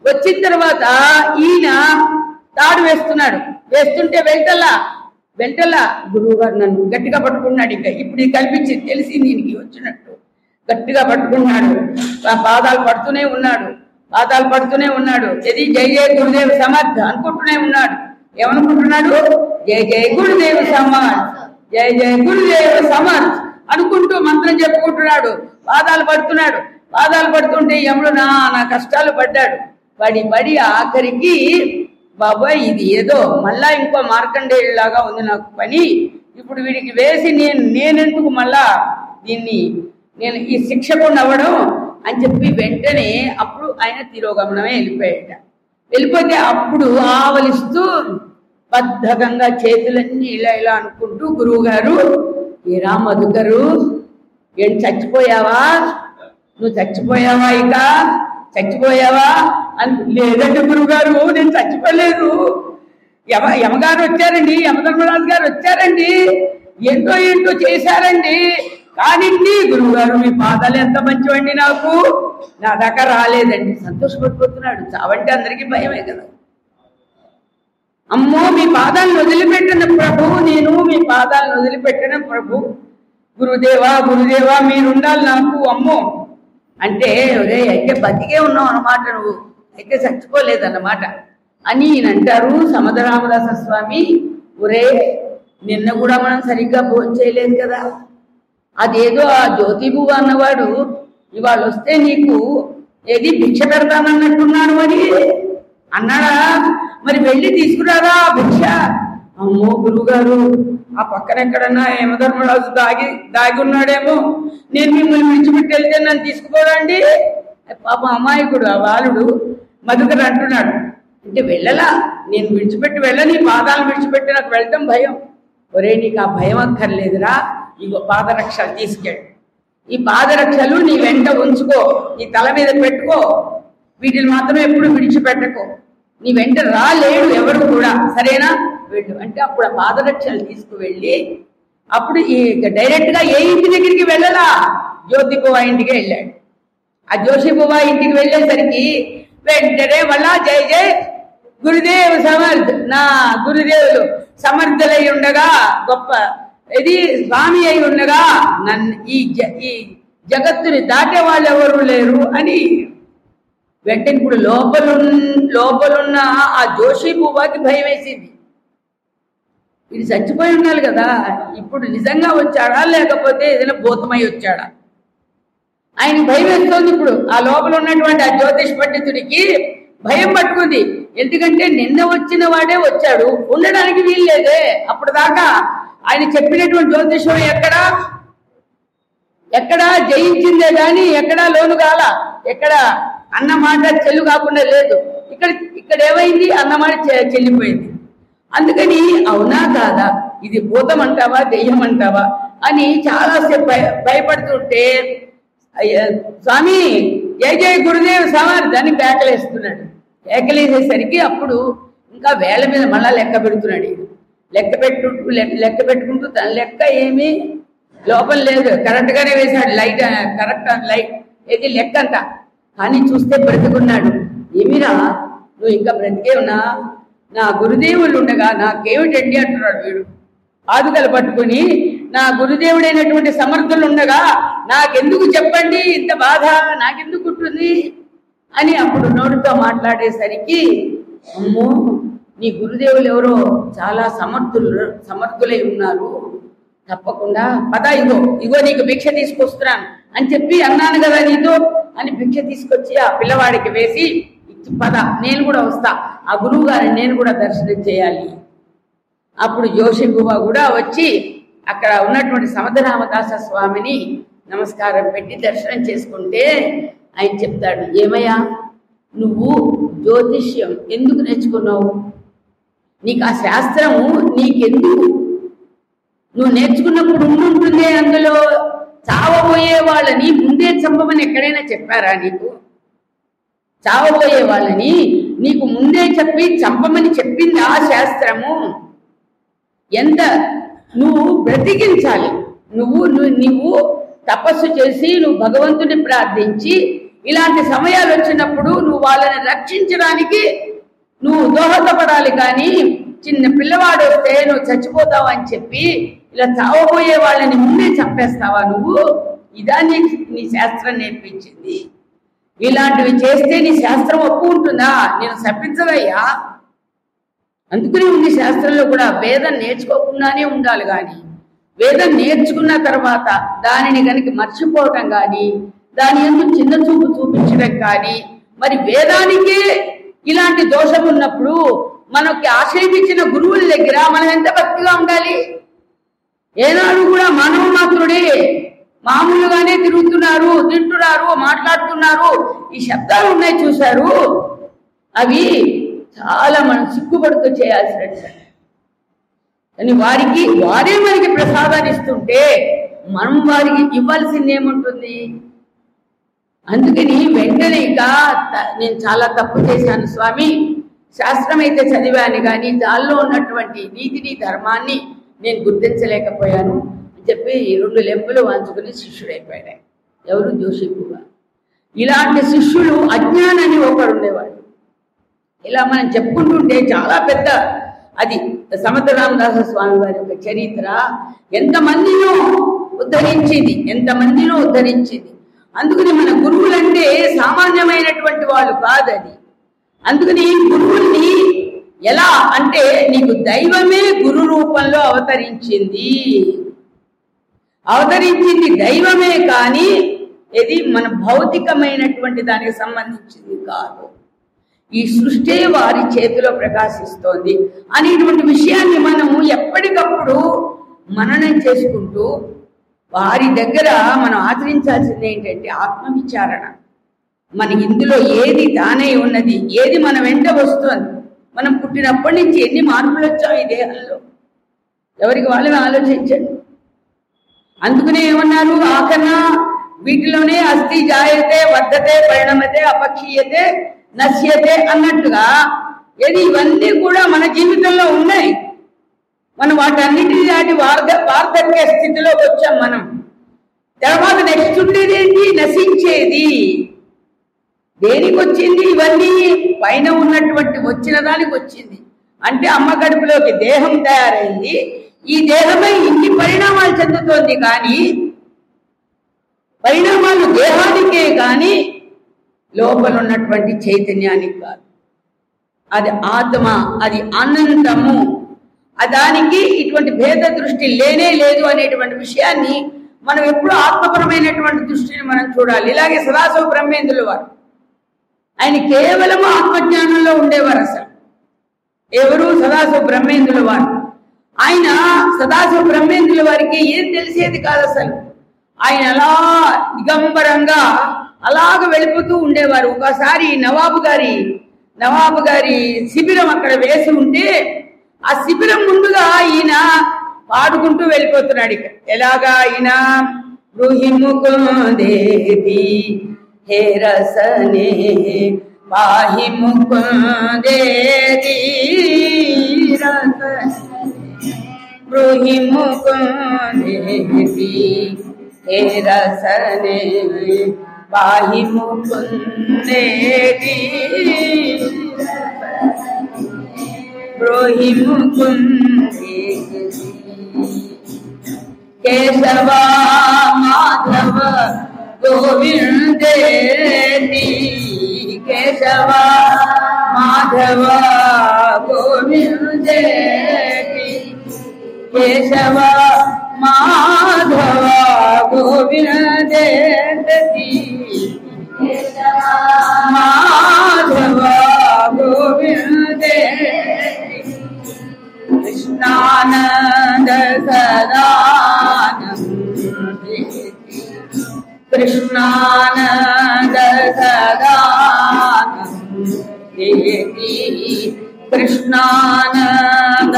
Speaker 1: వచ్చిన తర్వాత ఈయన తాడు వేస్తున్నాడు వేస్తుంటే వెంటల్లా వెంటల్లా గురువు గారు నన్ను గట్టిగా పట్టుకున్నాడు ఇంకా ఇప్పుడు ఇది కల్పించి తెలిసి దీనికి వచ్చినట్టు గట్టిగా పట్టుకున్నాడు ఆ పాదాలు పడుతూనే ఉన్నాడు పాదాలు పడుతూనే ఉన్నాడు ఇది జై జయ గురుదేవ్ సమర్థ అనుకుంటూనే ఉన్నాడు ఏమనుకుంటున్నాడు జై జయ గురుదేవ్ సమర్థ్ జై జయ గురుదేవ్ సమర్థ్ అనుకుంటూ మంత్రం చెప్పుకుంటున్నాడు పాదాలు పడుతున్నాడు పాదాలు పడుతుంటే యముడు నా నా కష్టాలు పడ్డాడు పడి పడి ఆఖరికి బాబాయ్ ఇది ఏదో మళ్ళా ఇంకో మార్కండేయులాగా ఉంది నాకు పని ఇప్పుడు వీడికి వేసి నేను నేనెందుకు మళ్ళా దీన్ని నేను ఈ శిక్షకుండా అవ్వడం అని చెప్పి వెంటనే అప్పుడు ఆయన తిరోగమనమే వెళ్ళిపోయాట వెళ్ళిపోతే అప్పుడు ఆవలిస్తూ బద్ధకంగా చేతులన్నీ ఇలా ఇలా అనుకుంటూ గురువు గారు ఏరా మధుకరు ఏం చచ్చిపోయావా నువ్వు చచ్చిపోయావా ఇక చచ్చిపోయావా అని లేదండి గురువు గారు నేను చచ్చిపోలేదు యమ యమగారు వచ్చారండి యమధర్మరాజు గారు వచ్చారండి ఏంటో ఏంటో చేశారండి కానీ గురువు గారు మీ పాదాలు ఎంత మంచివండి నాకు నా దాకా రాలేదండి సంతోషపడిపోతున్నాడు చావంటే అందరికీ భయమే కదా అమ్మో మీ పాదాలను వదిలిపెట్టిన ప్రభు నేను మీ పాదాలను వదిలిపెట్టిన ప్రభు గురుదేవా గురుదేవా మీరుండాలి నాకు అమ్మో అంటే ఒరే అయితే బతికే ఉన్నావు అన్నమాట నువ్వు అయితే చచ్చిపోలేదన్నమాట అని ఈయన అంటారు సమధరామదాస స్వామి ఒరే నిన్న కూడా మనం సరిగ్గా భోజనం చేయలేదు కదా అదేదో ఆ జ్యోతిబు అన్నవాడు ఇవాళ వస్తే నీకు ఏది భిక్ష పెడతానన్నట్టున్నాను మరి అన్నాడా మరి వెళ్ళి తీసుకురారా ఆ భిక్ష అమ్మో గురువుగారు ఆ పక్కన ఎక్కడన్నా యమధర్మరాజు దాగి దాగి ఉన్నాడేమో నేను మిమ్మల్ని విడిచిపెట్టి వెళ్తే నన్ను తీసుకుపోడండి పాప అమాయకుడు ఆ బాలుడు మధుకర్ అంటున్నాడు అంటే వెళ్ళలా నేను విడిచిపెట్టి వెళ్ళని పాదాలు విడిచిపెట్టి నాకు వెళ్ళటం భయం ఒరే నీకు ఆ భయం అక్కర్లేదురా ఇగో పాదరక్షలు తీసుకెళ్ళు ఈ పాదరక్షలు నీ వెంట ఉంచుకో నీ తల మీద పెట్టుకో వీటిని మాత్రం ఎప్పుడు విడిచిపెట్టకో నీ వెంట రాలేడు ఎవరు కూడా సరేనా వెళ్ళు అంటే అప్పుడు ఆ పాదరక్షలు తీసుకువెళ్ళి అప్పుడు ఈ డైరెక్ట్ గా ఏ ఇంటి దగ్గరికి వెళ్ళలా జ్యోతి బువా ఇంటికి వెళ్ళాడు ఆ జోషి బువా ఇంటికి వెళ్ళేసరికి వెంటనే మళ్ళా జై జై గురుదేవ్ సమర్థ్ నా గురుదేవులు సమర్థులై ఉండగా గొప్ప ఇది స్వామి అయి ఉండగా నన్ను ఈ జ- ఈ జగత్తుని దాటే వాళ్ళు ఎవరు లేరు అని వెంటనే ఇప్పుడు లోపల లోపలున్న ఆ జోషి బువ్వాకి భయం వేసింది ఇది చచ్చిపోయి ఉండాలి కదా ఇప్పుడు నిజంగా వచ్చాడా లేకపోతే ఏదైనా భూతమై వచ్చాడా ఆయన భయం వేస్తోంది ఇప్పుడు ఆ లోపల ఉన్నటువంటి ఆ జ్యోతిష్ పండితుడికి భయం పట్టుకుంది ఎందుకంటే నిన్న వచ్చిన వాడే వచ్చాడు ఉండడానికి వీల్లేదే అప్పుడు దాకా ఆయన చెప్పినటువంటి జ్యోతిషం ఎక్కడా ఎక్కడా జయించిందే కానీ ఎక్కడా లోను కాల ఎక్కడ అన్న మాట చెల్లు కాకుండా లేదు ఇక్కడ ఇక్కడ ఏమైంది అన్నమాట చె- చెల్లిపోయింది అందుకని అవునా కాదా ఇది భూతం అంటావా దెయ్యం అంటావా అని చాలాసేపు భయ భయపడుతుంటే అయ్య, స్వామి జయ జయ గురుదేవ్ సమర్థ్ అని కేకలేస్తున్నాడు కేకలేసేసరికి అప్పుడు ఇంకా వేల మీద మళ్ళా లెక్క పెడుతున్నాడు ఈయన. లెక్క పెట్టు లెక్క లెక్క పెట్టుకుంటూ తన లెక్క ఏమీ లోపల లేదు కరెక్ట్ గానే వేశాడు లైట్ కరెక్ట్ లైట్ ఏది లెక్క అంట కానీ చూస్తే బ్రతికున్నాడు ఏమిరా నువ్వు ఇంకా బ్రతికే ఉన్నా నా గురుదేవులు ఉండగా నాకేమిటండి అంటున్నాడు వీడు ఆదుకలు పట్టుకుని నా గురుదేవుడైనటువంటి సమర్థులు ఉండగా నాకెందుకు చెప్పండి ఇంత బాధ నాకెందుకు ఉంటుంది అని అప్పుడు నోటితో మాట్లాడేసరికి అమ్మో నీ గురుదేవులు ఎవరో చాలా సమర్థులు సమర్థులై ఉన్నారు తప్పకుండా పద ఇగో ఇగో నీకు భిక్ష తీసుకొస్తున్నాను అని చెప్పి అన్నాను కదా నీతో అని భిక్ష తీసుకొచ్చి ఆ పిల్లవాడికి వేసి ఇచ్చి పద నేను కూడా వస్తా ఆ గురువు గారిని నేను కూడా దర్శనం చేయాలి అప్పుడు జోషి గువ్వ కూడా వచ్చి అక్కడ ఉన్నటువంటి సమధరామదాస స్వామిని నమస్కారం పెట్టి దర్శనం చేసుకుంటే ఆయన చెప్తాడు ఏమయ్యా నువ్వు జ్యోతిష్యం ఎందుకు నేర్చుకున్నావు నీకు ఆ శాస్త్రము నీకెందుకు నువ్వు నేర్చుకున్నప్పుడు ఉండుంటుందే అందులో చావబోయే వాళ్ళని ముందే చంపమని ఎక్కడైనా చెప్పారా నీకు చావబోయే వాళ్ళని నీకు ముందే చెప్పి చంపమని చెప్పింది ఆ శాస్త్రము ఎంత నువ్వు బ్రతికించాలి నువ్వు నువ్వు నువ్వు తపస్సు చేసి నువ్వు భగవంతుని ప్రార్థించి ఇలాంటి సమయాలు వచ్చినప్పుడు నువ్వు వాళ్ళని రక్షించడానికి నువ్వు దోహదపడాలి కానీ చిన్న పిల్లవాడు వస్తే నువ్వు చచ్చిపోతావు అని చెప్పి ఇలా చావబోయే వాళ్ళని ముందే చంపేస్తావా నువ్వు ఇదా నీ నీ శాస్త్రం నేర్పించింది ఇలాంటివి చేస్తే నీ శాస్త్రం ఒప్పు ఉంటుందా నేను శపించదయ్యా అందుకనే ఉంది శాస్త్రంలో కూడా వేదం నేర్చుకోకుండానే ఉండాలి కానీ వేదం నేర్చుకున్న తర్వాత దానిని కనుక మర్చిపోవటం కానీ దాని ఎందుకు చిన్న చూపు చూపించడం కానీ మరి వేదానికే ఇలాంటి దోషం ఉన్నప్పుడు మనకి ఆశ్రయించిన గురువుల దగ్గర మనం ఎంత భక్తిగా ఉండాలి ఏనాడు కూడా మానవ మాత్రుడే మామూలుగానే తిరుగుతున్నారు తింటున్నారు మాట్లాడుతున్నారు ఈ శబ్దాలు ఉన్నాయి చూశారు అవి చాలా మనం సిగ్గుపడుతూ చేయాల్సిన కానీ వారికి వారే మనకి ప్రసాదాన్ని ఇస్తుంటే మనం వారికి ఇవ్వాల్సింది ఏముంటుంది అందుకని వెంటనే ఇక త- నేను చాలా తప్పు చేశాను స్వామి శాస్త్రం అయితే చదివాను కానీ దానిలో ఉన్నటువంటి నీతిని ధర్మాన్ని నేను గుర్తించలేకపోయాను అని చెప్పి ఈ రెండు లెంపులు వంచుకుని శిష్యుడైపోయాడు ఎవరు జోషిపుగా ఇలాంటి శిష్యులు అజ్ఞానాన్ని ఒకడు ఉండేవాడు ఇలా మనం చెప్పుకుంటుంటే చాలా పెద్ద అది సమర్థ రామదాస స్వామి వారి యొక్క చరిత్ర ఎంతమందినో ఉద్ధరించింది ఎంతమందినో ఉద్ధరించింది అందుకని మన గురువులంటే సామాన్యమైనటువంటి వాళ్ళు కాదు అది అందుకని గురువుల్ని ఎలా అంటే నీకు దైవమే గురు రూపంలో అవతరించింది అవతరించింది దైవమే కానీ ఇది మన భౌతికమైనటువంటి దానికి సంబంధించింది కాదు ఈ సృష్టి వారి చేతిలో ప్రకాశిస్తోంది అనేటువంటి విషయాన్ని మనము ఎప్పటికప్పుడు మననం చేసుకుంటూ వారి దగ్గర మనం ఆచరించాల్సింది ఏంటంటే ఆత్మ విచారణ మన ఇందులో ఏది తానే ఉన్నది ఏది మన వెంట వస్తుంది మనం పుట్టినప్పటి నుంచి ఎన్ని మార్పులు వచ్చాం ఈ దేహంలో ఎవరికి వాళ్ళని ఆలోచించండి అందుకనే ఏమన్నారు ఆకన వీటిలోనే అస్థి జాయతే వర్ధతే పరిణమతే అపక్షీయతే నశ్యతే అన్నట్టుగా ఏది ఇవన్నీ కూడా మన జీవితంలో ఉన్నాయి మనం వాటన్నిటిని దాటి వార్ధ వార్ధక్య స్థితిలోకి వచ్చాం మనం తర్వాత నెక్స్ట్ ఉండేది ఏంటి నశించేది దేనికి వచ్చింది ఇవన్నీ పైన ఉన్నటువంటి వచ్చిన దానికి వచ్చింది అంటే అమ్మ కడుపులోకి దేహం తయారైంది ఈ దేహమే ఇన్ని పరిణామాలు చెందుతోంది కానీ పరిణామాలు దేహానికే కానీ లోపల ఉన్నటువంటి చైతన్యానికి కాదు అది ఆత్మ అది అనంతము ఆ దానికి ఇటువంటి భేద దృష్టి లేనే లేదు అనేటువంటి విషయాన్ని మనం ఎప్పుడు ఆత్మపరమైనటువంటి దృష్టిని మనం చూడాలి ఇలాగే సదాశివ బ్రహ్మేంద్రుల వారు ఆయన కేవలం ఆత్మజ్ఞానంలో ఉండేవారు అసలు ఎవరు సదాశివ బ్రహ్మేంద్రుల వారు ఆయన సదాశివ బ్రహ్మేంద్రుల వారికి ఏం తెలిసేది కాదు అసలు ఆయన అలా దిగంబరంగా అలాగ వెళ్ళిపోతూ ఉండేవారు ఒకసారి నవాబు గారి నవాబు గారి శిబిరం అక్కడ వేసి ఉంటే ఆ శిబిరం ముందుగా ఈయన పాడుకుంటూ వెళ్ళిపోతున్నాడు ఇక ఎలాగా ఆయన బ్రూహి ముకుందేవి హే రసనే పాహి ముకుందేవి రసనే బ్రూహి ముకుందేవి హే రసనే పాహి ముకుందేవి బ్రూహి ముకుందేవి కేశవ మాధవ గోవిందేతి కేశవ మాధవ గోవిందేతి కేశవ మాధవ గోవిందేతి మాధవ గోవిందేతి కృష్ణానంద సదానంద కృష్ణానంద సదానందేతి కృష్ణానంద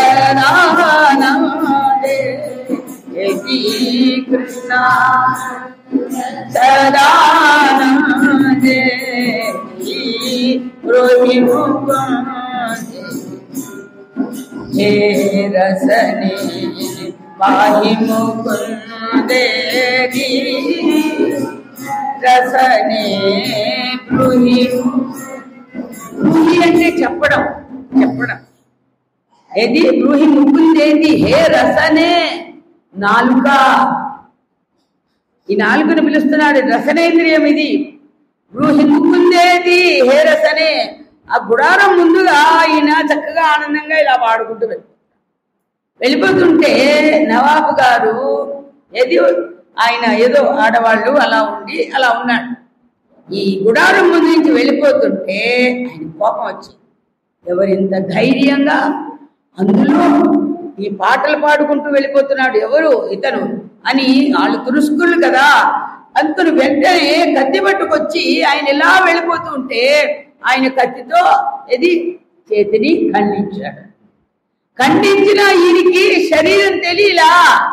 Speaker 1: సదానందేతి కృష్ణ సదానందేతి రోహిముకుందే हे रसने पाहि मुकुंदेवी రసనే బ్రూహి బ్రూహి అంటే చెప్పడం చెప్పడం ఏది బ్రూహి ముక్కుందేది హే రసనే నాలుక ఈ నాలుగుని పిలుస్తున్నాడు రసనేంద్రియం ఇది బ్రూహి ముక్కుందేది హే రసనే ఆ గుడారం ముందుగా ఆయన చక్కగా ఆనందంగా ఇలా పాడుకుంటూ వెళ్ళిపోతాడు వెళ్ళిపోతుంటే నవాబు గారు ఏది ఆయన ఏదో ఆడవాళ్ళు అలా ఉండి అలా ఉన్నాడు ఈ గుడారం ముందు నుంచి వెళ్ళిపోతుంటే ఆయన కోపం వచ్చి ఎవరింత ధైర్యంగా అందులో ఈ పాటలు పాడుకుంటూ వెళ్ళిపోతున్నాడు ఎవరు ఇతను అని వాళ్ళు తురుస్కులు కదా అందుకని వెంటనే కత్తి పట్టుకొచ్చి ఆయన ఇలా వెళ్ళిపోతూ ఉంటే ఆయన కత్తితో ఇది చేతిని ఖండించాడు ఖండించిన ఈయనకి శరీరం తెలియలా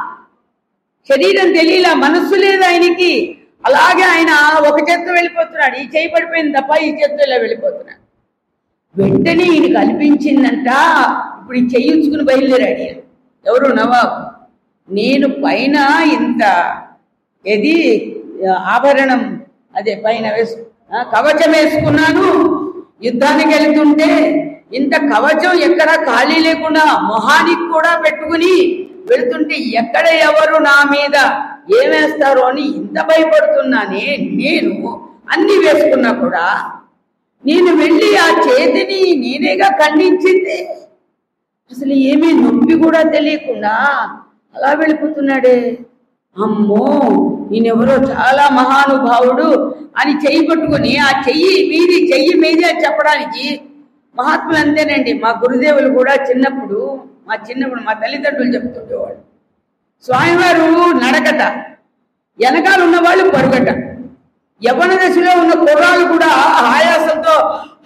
Speaker 1: శరీరం తెలియలా మనస్సు లేదు ఆయనకి అలాగే ఆయన ఒక చేత్తో వెళ్ళిపోతున్నాడు ఈ చేయి పడిపోయింది తప్ప ఈ చేత్తో ఇలా వెళ్ళిపోతున్నాడు వెంటనే ఈయనకి అనిపించిందంట ఇప్పుడు ఈ చెయ్యి ఉంచుకుని బయలుదేరాడు ఈయన. ఎవరు నవాబు నేను పైన ఇంత ఏది ఆభరణం అదే పైన వేసు ఆ, కవచం వేసుకున్నాను యుద్ధానికి వెళ్తుంటే ఇంత కవచం ఎక్కడ ఖాళీ లేకుండా మొహానికి కూడా పెట్టుకుని వెళ్తుంటే ఎక్కడ ఎవరు నా మీద ఏమేస్తారో అని ఇంత భయపడుతున్నానే నేను అన్ని వేసుకున్నా కూడా నేను వెళ్ళి ఆ చేతిని నేనేగా ఖండించింది అసలు ఏమీ నొప్పి కూడా తెలియకుండా అలా వెళ్ళిపోతున్నాడే అమ్మో ఈయనెవరో చాలా మహానుభావుడు అని చెయ్యి పట్టుకొని ఆ చెయ్యి మీది చెయ్యి మీది అని చెప్పడానికి మహాత్ములు అంతేనండి మా గురుదేవులు కూడా చిన్నప్పుడు మా చిన్నప్పుడు మా తల్లిదండ్రులు చెప్తుండేవాళ్ళు స్వామివారు నడకట వెనకాల ఉన్న వాళ్ళు పరుగట యవన దశలో ఉన్న కుర్రాళ్ళు కూడా ఆయాసంతో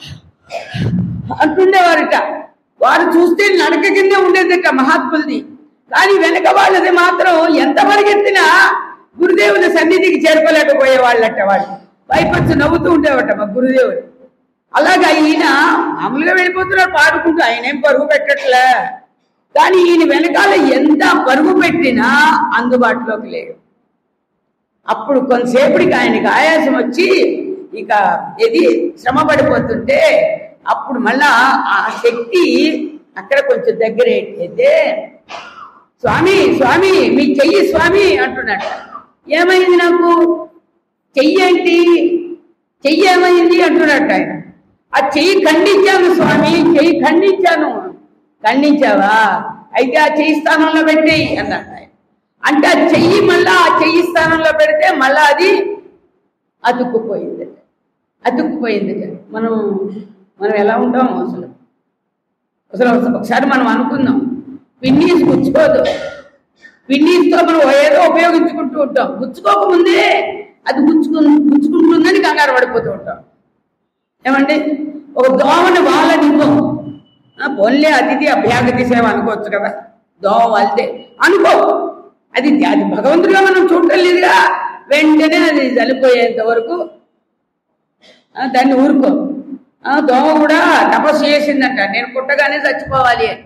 Speaker 1: అంటుండేవారట వారు చూస్తే నడక కింద ఉండేదట మహాత్ములది కానీ వెనక వాళ్ళది మాత్రం ఎంత పరిగెత్తినా గురుదేవుని సన్నిధికి చేరుకోలేకపోయే వాళ్ళట వాళ్ళు పైపచ్చు నవ్వుతూ ఉండేవట మా గురుదేవుడు అలాగా ఈయన మామూలుగా వెళ్ళిపోతున్నాడు పాడుకుంటూ ఆయన ఏం పరుగు పెట్టట్లే కానీ ఈయన వెనకాల ఎంత పరుగు పెట్టినా అందుబాటులోకి లేడు అప్పుడు కొంతసేపటికి ఆయనకి ఆయాసం వచ్చి ఇక ఇది శ్రమ పడిపోతుంటే అప్పుడు మళ్ళా ఆ శక్తి అక్కడ కొంచెం దగ్గర అయితే స్వామి స్వామి మీ చెయ్యి స్వామి అంటున్నాడు ఏమైంది నాకు చెయ్యి ఏంటి చెయ్యి ఏమైంది అంటున్నట్టు ఆయన ఆ చెయ్యి ఖండించాను స్వామి చెయ్యి ఖండించాను ఖండించావా అయితే ఆ చెయ్యి స్థానంలో పెట్టేయి అన్నట్టు ఆయన అంటే ఆ చెయ్యి మళ్ళా ఆ చెయ్యి స్థానంలో పెడితే మళ్ళా అది అతుక్కుపోయింది అతుక్కుపోయింది మనం మనం ఎలా ఉంటాం అసలు అసలు ఒకసారి మనం అనుకుందాం పిన్నీస్ గుచ్చుకోదు పిన్నీస్తో మనం ఏదో ఉపయోగించుకుంటూ ఉంటాం గుచ్చుకోకముందే అది గుచ్చుకు గుచ్చుకుంటుందని కంగారు పడిపోతూ ఉంటాం ఏమండి ఒక దోమని వాళ్ళనివ్వం పోన్లే అతిథి అభ్యాగతి సేవ అనుకోవచ్చు కదా దోమ వాళ్తే అనుకో అది అది భగవంతుడిగా మనం చూడటం లేదుగా వెంటనే అది చనిపోయేంత వరకు ఆ, దాన్ని ఊరుకో ఆ, దోమ కూడా తపస్సు చేసిందంట నేను పుట్టగానే చచ్చిపోవాలి అని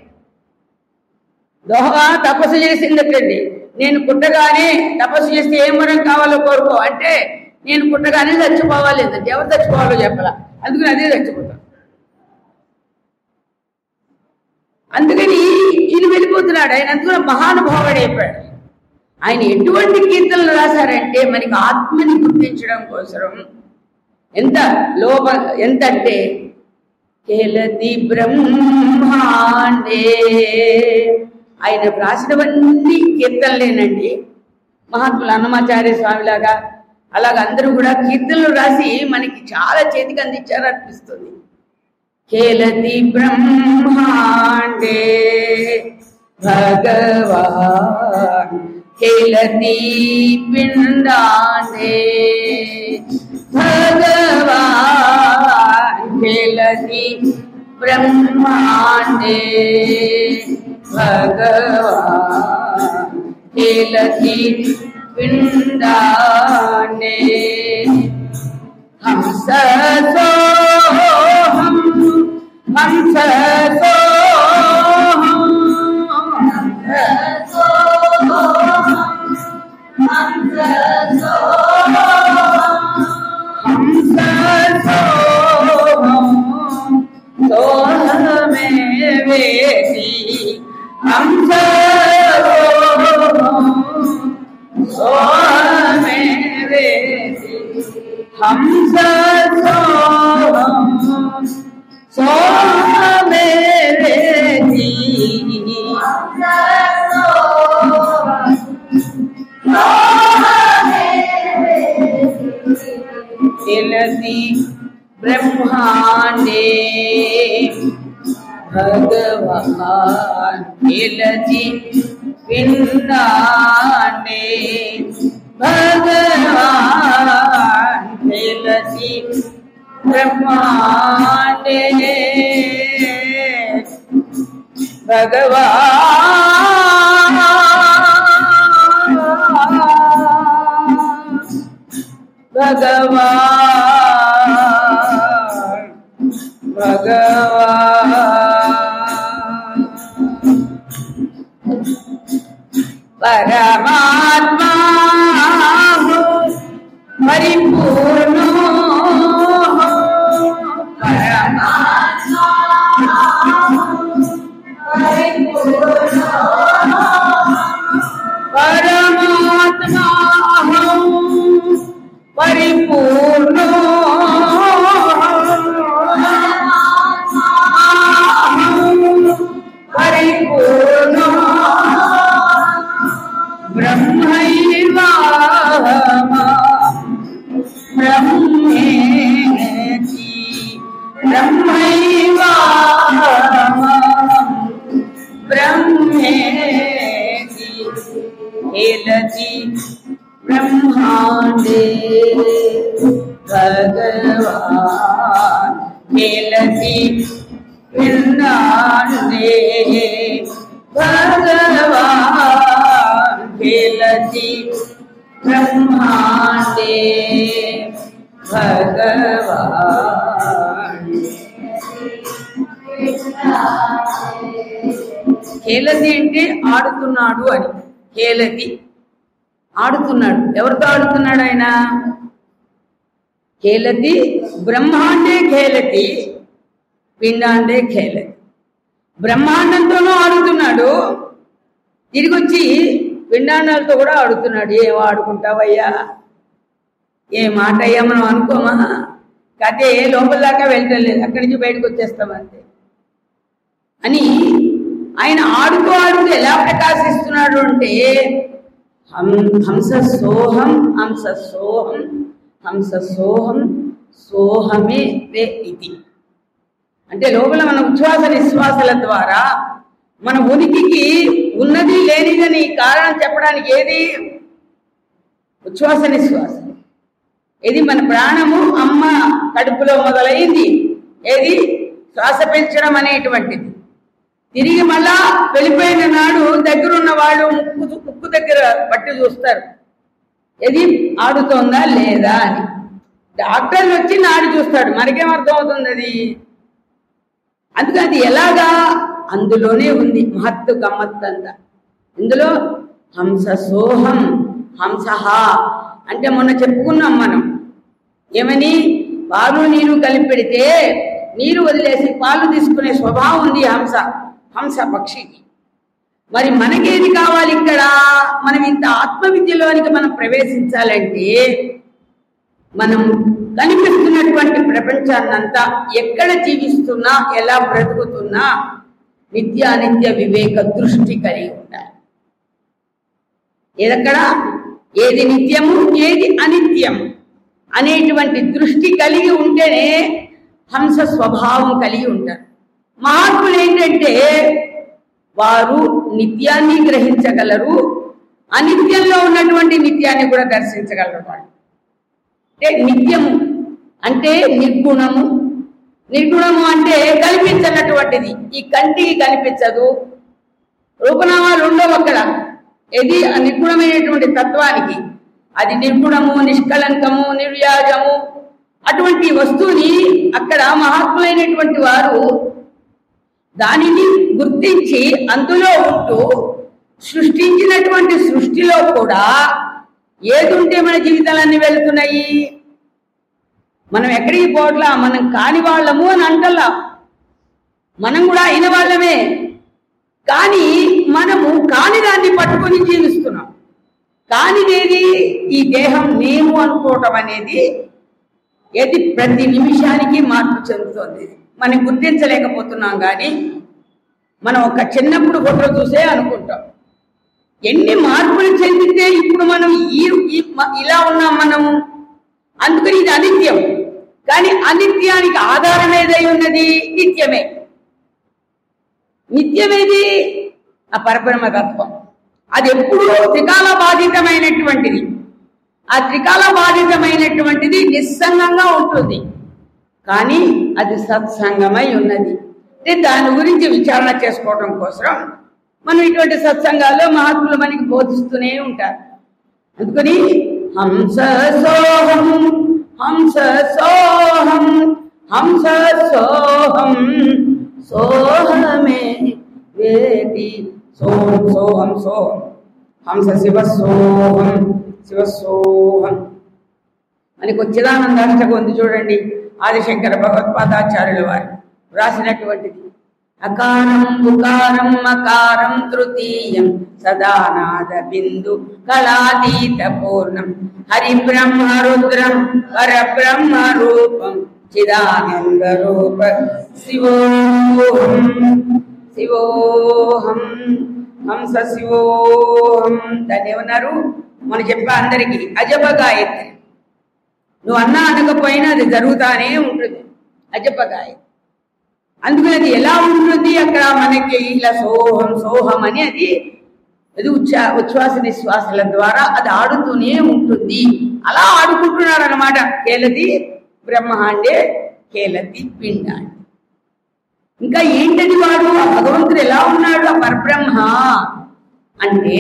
Speaker 1: దోమ తపస్సు చేసిందటండి నేను పుట్టగానే తపస్సు చేస్తే ఏం వరం కావాలో కోరుకో అంటే నేను పుట్టగానే చచ్చిపోవాలి అంటే ఎవరు చచ్చిపోవాలో చెప్పాల అందుకని అదే చచ్చిపోతాను అందుకని ఈయన వెళ్ళిపోతున్నాడు ఆయన అందుకని మహానుభావుడు అయిపోయాడు ఆయన ఎటువంటి కీర్తనలు రాశారంటే మనకి ఆత్మని గుర్తించడం కోసం ఎంత లోప ఎంత అంటే కేలతి బ్రహ్మాండే ఆయన రాసినవన్నీ కీర్తనలేనండి మహాత్ములు అన్నమాచార్య స్వామిలాగా అలాగ అందరూ కూడా కీర్తనలు రాసి మనకి చాలా చేతికి అందించారు అనిపిస్తుంది కేలతి బ్రహ్మాండే భగవాన్ కేలతి పిండాండే భగవాన్ కేలతి బ్రహ్మాండే భగవాన్ కేలతి పిండాండే हम सोहम हम सोहम హంస సోహమేరే హంస సోహం సోహమేరే खिलती ब्रह्मांडे भगवान खिलती पिंडांडे भगवान खिलती ब्रह्मांडे भगवान भगवान भगवान परमात्मा हो परिपूर्ण हो परमात्मा परमात्मा हो परिपूर्ण परिपूर्ण ब्रह्मैवाहमा ब्रह्मेति ब्रह्मैवाहमा ब्रह्मेति हेलति ब्रह्माण्डे भगवान् हेलति पिण्डाण्डे भगवान् खेलति ब्रह्माण्डे भगवान् ఖేలతి అంటే ఆడుతున్నాడు అని ఖేలతి ఆడుతున్నాడు ఎవరితో ఆడుతున్నాడు ఆయన ఖేలతి బ్రహ్మాండే ఖేలతి పిండాండే ఖేలతి బ్రహ్మాండంతోనూ ఆడుతున్నాడు తిరిగి వచ్చి పిండాండాలతో కూడా ఆడుతున్నాడు ఏం ఆడుకుంటావయ్యా ఏ మాట అయ్యా మనం అనుకోమా కథే లోపల దాకా వెళ్ళలేదు అక్కడి నుంచి బయటకు వచ్చేస్తాం అంతే అని ఆయన ఆడుతూ ఆడుతూ ఎలా ప్రకాశిస్తున్నాడు అంటే హం హంస సోహం హంస సోహం హంస సోహం సోహమే రే ఇది అంటే లోపల మన ఉచ్ఛ్వాస నిశ్వాసాల ద్వారా మన ఉనికికి ఉన్నది లేనిదని కారణం చెప్పడానికి ఏది ఉచ్ఛ్వాస నిశ్వాసం ఇది మన ప్రాణము అమ్మ కడుపులో మొదలైంది ఏది శ్వాస పెంచడం అనేటువంటిది తిరిగి మళ్ళా వెళ్ళిపోయిన నాడు దగ్గరున్న వాళ్ళు ముక్కు ముక్కు దగ్గర పట్టి చూస్తారు ఇది ఆడుతోందా లేదా అని డాక్టర్ వచ్చి నాడు చూస్తాడు మనకేం అర్థం అవుతుంది అది అందుకని అది ఎలాగా అందులోనే ఉంది మహత్తు గమ్మత్తు అంతా ఇందులో హంస సోహం హంసహ అంటే మొన్న చెప్పుకున్నాం మనం ఏమని పాలు నీరు కలిపి పెడితే నీరు వదిలేసి పాలు తీసుకునే స్వభావం ఉంది హంస హంస పక్షికి మరి మనకేది కావాలి ఇక్కడ మనం ఇంత ఆత్మవిద్యలోనికి మనం ప్రవేశించాలంటే మనం కనిపిస్తున్నటువంటి ప్రపంచాన్నంతా ఎక్కడ జీవిస్తున్నా ఎలా బ్రతుకుతున్నా నిత్యానిత్య వివేక దృష్టి కలిగి ఉండాలి ఏదక్కడ ఏది నిత్యము ఏది అనిత్యం అనేటువంటి దృష్టి కలిగి ఉంటేనే హంస స్వభావం కలిగి ఉంటారు మహాత్ములు ఏంటంటే వారు నిత్యాన్ని గ్రహించగలరు అనిత్యంలో ఉన్నటువంటి నిత్యాన్ని కూడా దర్శించగలరు వాళ్ళు అంటే నిత్యము అంటే నిర్గుణము నిర్గుణము అంటే కనిపించనటువంటిది ఈ కంటికి కనిపించదు రూపనామాలు ఉండవు అక్కడ ఇది ఆ నిర్గుణమైనటువంటి తత్వానికి అది నిర్గుణము నిష్కలంకము నిర్వ్యాజము అటువంటి వస్తువుని అక్కడ మహాత్ములైనటువంటి వారు దానిని గుర్తించి అందులో ఉంటూ సృష్టించినటువంటి సృష్టిలో కూడా ఏదుంటే మన జీవితాలన్నీ వెళ్తున్నాయి మనం ఎక్కడికి పోట్లా మనం కాని వాళ్ళము అని అంటల్లా మనం కూడా అయిన వాళ్ళమే కానీ మనము కాని దాన్ని పట్టుకొని జీవిస్తున్నాం కానిదేది ఈ దేహం నేను అనుకోవటం అనేది ఏది ప్రతి నిమిషానికి మార్పు చెందుతుంది మనం గుర్తించలేకపోతున్నాం కానీ మనం ఒక చిన్నప్పుడు ఫోటో చూసే అనుకుంటాం ఎన్ని మార్పులు చెందితే ఇప్పుడు మనం ఈ ఈ- మ- ఇలా ఉన్నాం మనము అందుకని ఇది అనిత్యం కానీ అనిత్యానికి ఆధారం ఏదై ఉన్నది నిత్యమే నిత్యమేది ఆ పరబ్రహ్మ తత్వం అది ఎప్పుడూ త్రికాల బాధితమైనటువంటిది ఆ త్రికాల బాధితమైనటువంటిది నిస్సంగంగా ఉంటుంది కానీ అది సత్సంగమై ఉన్నది అంటే దాని గురించి విచారణ చేసుకోవడం కోసం మనం ఇటువంటి సత్సంగాల్లో మహాత్ములు మనకి బోధిస్తూనే ఉంటారు అందుకని హంస సోహం హంస సోహం హంస సోహం సోహమే వేటి సోహం సోహం సోహం హంస శివ సోహం శివ సోహం మనకి వచ్చిదానందాష్టకం ఉంది చూడండి ఆదిశంకర భగవత్పాదాచార్యుల వారు రాసినటువంటిది అకారం ఉకారం మకారం తృతీయం సదానాద బిందు కళాతీత పూర్ణం హరి బ్రహ్మ రుద్రం పరబ్రహ్మ రూపం చిదానంద రూప శివోహం శివోహం హంస శివోహం దాన్ని ఏమన్నారు మనం చెప్పా అందరికీ అజప గాయత్రి నువ్వు అన్నా అనకపోయినా అది జరుగుతానే ఉంటుంది అజప గాయత్రి అందుకని అది ఎలా ఉంటుంది అక్కడ మనకి ఇలా సోహం సోహం అని అది అది ఉచ్ఛా ఉచ్ఛ్వాస నిశ్వాసల ద్వారా అది ఆడుతూనే ఉంటుంది అలా ఆడుకుంటున్నాడు అనమాట కేలది బ్రహ్మాండే కేలది పిండాండే ఇంకా ఏంటది వాడు ఆ భగవంతుడు ఎలా ఉన్నాడు ఆ పరబ్రహ్మ అంటే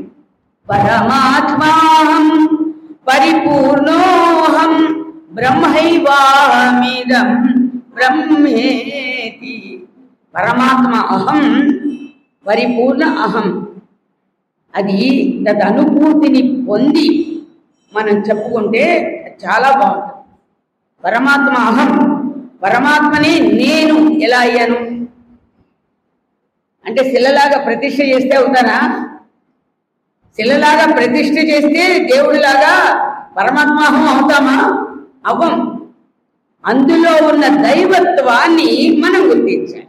Speaker 1: పరమాత్మాహం పరిపూర్ణోహం బ్రహ్మైవామిదం బ్రహ్మేతి పరమాత్మ అహం పరిపూర్ణ అహం అది తద్ అనుభూతిని పొంది మనం చెప్పుకుంటే చాలా బాగుంటుంది పరమాత్మ అహం పరమాత్మని నేను ఎలా అయ్యాను అంటే శిలలాగా ప్రతిష్ఠ చేస్తే అవుతానా శిలలాగా ప్రతిష్ఠ చేస్తే దేవుడిలాగా పరమాత్మాహం అవుతామా అవ్వం అందులో ఉన్న దైవత్వాన్ని మనం గుర్తించాలి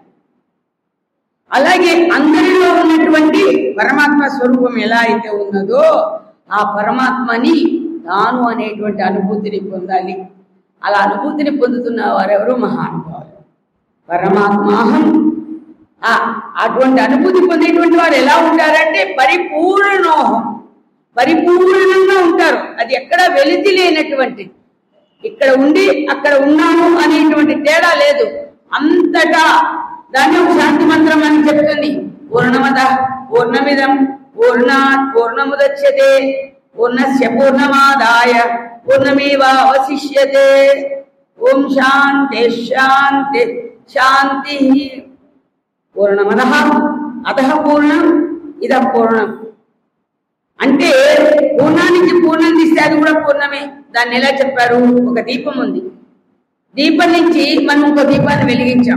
Speaker 1: అలాగే అందరిలో ఉన్నటువంటి పరమాత్మ స్వరూపం ఎలా అయితే ఉన్నదో ఆ పరమాత్మని తాను అనేటువంటి అనుభూతిని పొందాలి అలా అనుభూతిని పొందుతున్న వారెవరు మహానుభావులు పరమాత్మాహం ఆ అటువంటి అనుభూతి పొందేటువంటి వారు ఎలా ఉంటారంటే పరిపూర్ణోహం పరిపూర్ణంగా ఉంటారు అది ఎక్కడ వెలితి లేనటువంటి ఇక్కడ ఉండి అక్కడ ఉన్నాము అనేటువంటి తేడా లేదు అంతటా దాన్ని ఒక శాంతి మంత్రం అని చెప్తుంది పూర్ణమద పూర్ణమిదం పూర్ణాత్ పూర్ణముదచ్యతే పూర్ణస్య పూర్ణమాదాయ పూర్ణమేవ అవశిష్యతే ఓం శాంతి శాంతి శాంతి పూర్ణమద అత పూర్ణం ఇద పూర్ణం అంటే పూర్ణానికి పూర్ణం తీస్తే అది కూడా పూర్ణమే దాన్ని ఎలా చెప్పారు ఒక దీపం ఉంది దీపం నుంచి మనం ఒక దీపాన్ని వెలిగించాం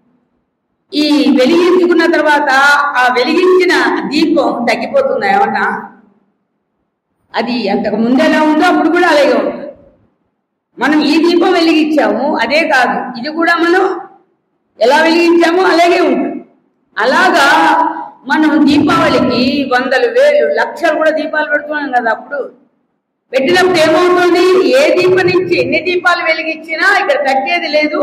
Speaker 1: ఈ వెలిగించుకున్న తర్వాత ఆ వెలిగించిన దీపం తగ్గిపోతుందా ఏమన్నా అది అంతకు ముందు ఎలా ఉందో అప్పుడు కూడా అలాగే ఉంటుంది మనం ఈ దీపం వెలిగించాము అదే కాదు ఇది కూడా మనం ఎలా వెలిగించామో అలాగే ఉంటుంది అలాగా మనం దీపావళికి వందలు వేలు లక్షలు కూడా దీపాలు పెడుతున్నాం కదా అప్పుడు పెట్టినప్పుడు ఏమవుతుంది ఏ దీపం నుంచి ఎన్ని దీపాలు వెలిగించినా ఇక్కడ తగ్గేది లేదు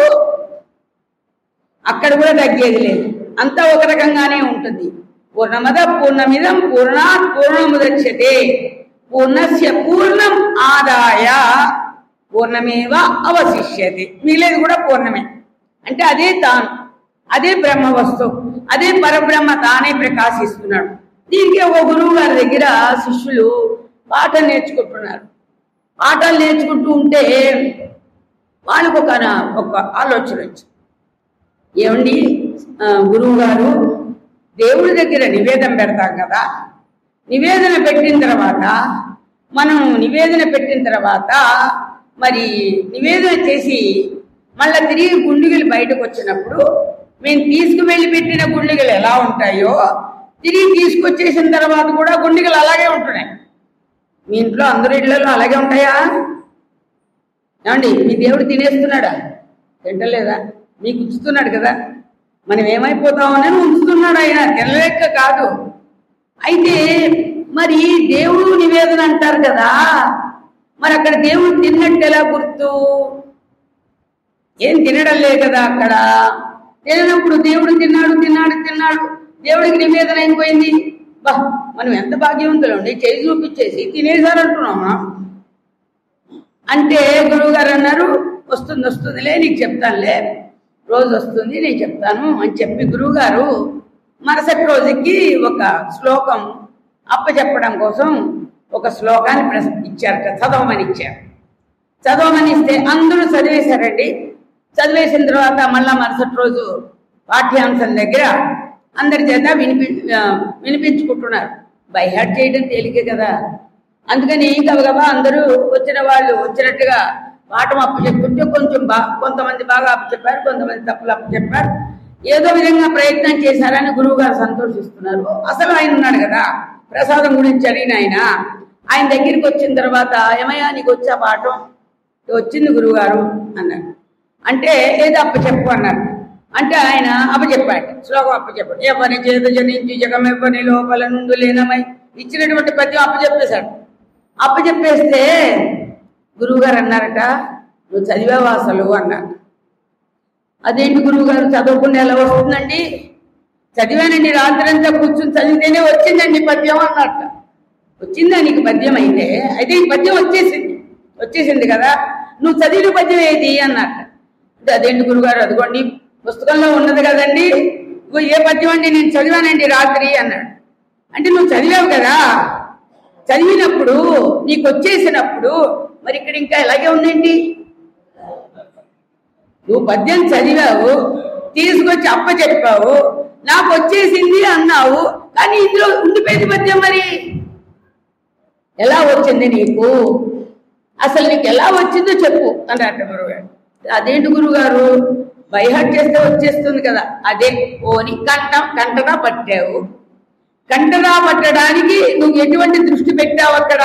Speaker 1: అక్కడ కూడా తగ్గేది లేదు అంతా ఒక రకంగానే ఉంటుంది పూర్ణమద పూర్ణమిదం పూర్ణాత్ పూర్ణముదచ్యతే పూర్ణస్య పూర్ణం ఆదాయ పూర్ణమేవ అవశిష్యతే మిగిలేదు కూడా పూర్ణమే అంటే అదే తాను అదే బ్రహ్మ వస్తువు అదే పరబ్రహ్మ తానే ప్రకాశిస్తున్నాడు దీనికి ఒక గురువు గారి దగ్గర శిష్యులు పాఠం నేర్చుకుంటున్నారు పాఠాలు నేర్చుకుంటూ ఉంటే వాళ్ళకు ఒక ఒక ఆలోచన వచ్చింది ఏమండి ఆ, గురువు గారు దేవుడి దగ్గర నివేదన పెడతాం కదా నివేదన పెట్టిన తర్వాత మనం నివేదన పెట్టిన తర్వాత మరి నివేదన చేసి మళ్ళా తిరిగి గుండిగలు బయటకు వచ్చినప్పుడు మేము తీసుకువెళ్ళి పెట్టిన గుండిగలు ఎలా ఉంటాయో తిరిగి తీసుకొచ్చేసిన తర్వాత కూడా గుండిగలు అలాగే ఉంటున్నాయి మీ ఇంట్లో అందరి ఇళ్లలో అలాగే ఉంటాయా ఏమండి మీ దేవుడు తినేస్తున్నాడా తింటలేదా మీకు ఉంచుతున్నాడు కదా మనం ఏమైపోతామని ఉంచుతున్నాడు ఆయన తినలేక కాదు అయితే మరి దేవుడు నివేదన అంటారు కదా మరి అక్కడ దేవుడు తిన్నట్టు ఎలా గుర్తు ఏం తినడం లే కదా అక్కడ తినప్పుడు దేవుడు తిన్నాడు తిన్నాడు తిన్నాడు దేవుడికి నివేదన అయిపోయింది బా మనం ఎంత భాగ్యవంతులు ఉండి చేయి చూపించేసి తినేసారంటున్నామా అంటే గురువుగారు అన్నారు వస్తుంది వస్తుందిలే నీకు చెప్తానులే రోజు వస్తుంది నేను చెప్తాను అని చెప్పి గురువుగారు మరుసటి రోజుకి ఒక శ్లోకం అప్పచెప్పడం కోసం ఒక శ్లోకాన్ని ప్రస- ఇచ్చారట చదవమని ఇచ్చారు చదవమని ఇస్తే అందరూ చదివేశారండి చదివేసిన తర్వాత మళ్ళా మరుసటి రోజు పాఠ్యాంశం దగ్గర అందరి చేత వినిపి ఆ, వినిపించుకుంటున్నారు బై హార్ట్ చేయడం తేలికే కదా అందుకని గబగబా అందరూ వచ్చిన వాళ్ళు వచ్చినట్టుగా పాఠం అప్పచెప్తుంటే కొంచెం బా కొంతమంది బాగా అప్పచెప్పారు కొంతమంది తప్పులు అప్పచెప్పారు ఏదో విధంగా ప్రయత్నం చేశారని గురువు గారు సంతోషిస్తున్నారు అసలు ఆయన ఉన్నాడు కదా ప్రసాదం గురించి అడిగిన ఆయన ఆయన దగ్గరికి వచ్చిన తర్వాత ఏమయ్యా నీకు వచ్చా పాఠం వచ్చింది గురువుగారు అన్నాడు అంటే ఏదో అప్పచెప్పు అన్నారు అంటే ఆయన అప్పచెప్పాడు శ్లోకం అప్పచెప్పాడు ఎవరి చేత జనించి జగం ఎవరి లోపల నుండి లేనమై ఇచ్చినటువంటి పద్యం అప్పచెప్పేశాడు అప్పచెప్పేస్తే గురువుగారు అన్నారట నువ్వు చదివావా అసలు అన్నారు అదేంటి గురువుగారు చదవకుండా ఎలా వస్తుందండి చదివానండి రాత్రంతా కూర్చుని చదివితేనే వచ్చిందండి పద్యం అన్నట్ట వచ్చిందా నీకు పద్యం అయితే అయితే ఈ పద్యం వచ్చేసింది వచ్చేసింది కదా నువ్వు చదివిన పద్యం ఏది అన్నట్ట అంటే అదేంటి గురుగారు అదిగోండి పుస్తకంలో ఉన్నది కదండి ఇగో ఏ పద్యం అండి నేను చదివానండి రాత్రి అన్నాడు అంటే నువ్వు చదివావు కదా చదివినప్పుడు నీకు వచ్చేసినప్పుడు మరి ఇక్కడ ఇంకా ఎలాగే ఉందండి నువ్వు పద్యం చదివావు తీసుకొచ్చి అప్ప చెప్పావు నాకు వచ్చేసింది అన్నావు కానీ ఇందులో ఉండిపోయింది పద్యం మరి ఎలా వచ్చింది నీకు అసలు నీకు ఎలా వచ్చిందో చెప్పు అన్నట్టు గురుగారు అదేంటి గురుగారు బైహాట్ చేస్తే వచ్చేస్తుంది కదా అదే పోని కంట కంటనా పట్టావు కంటనా పట్టడానికి నువ్వు ఎటువంటి దృష్టి పెట్టావు అక్కడ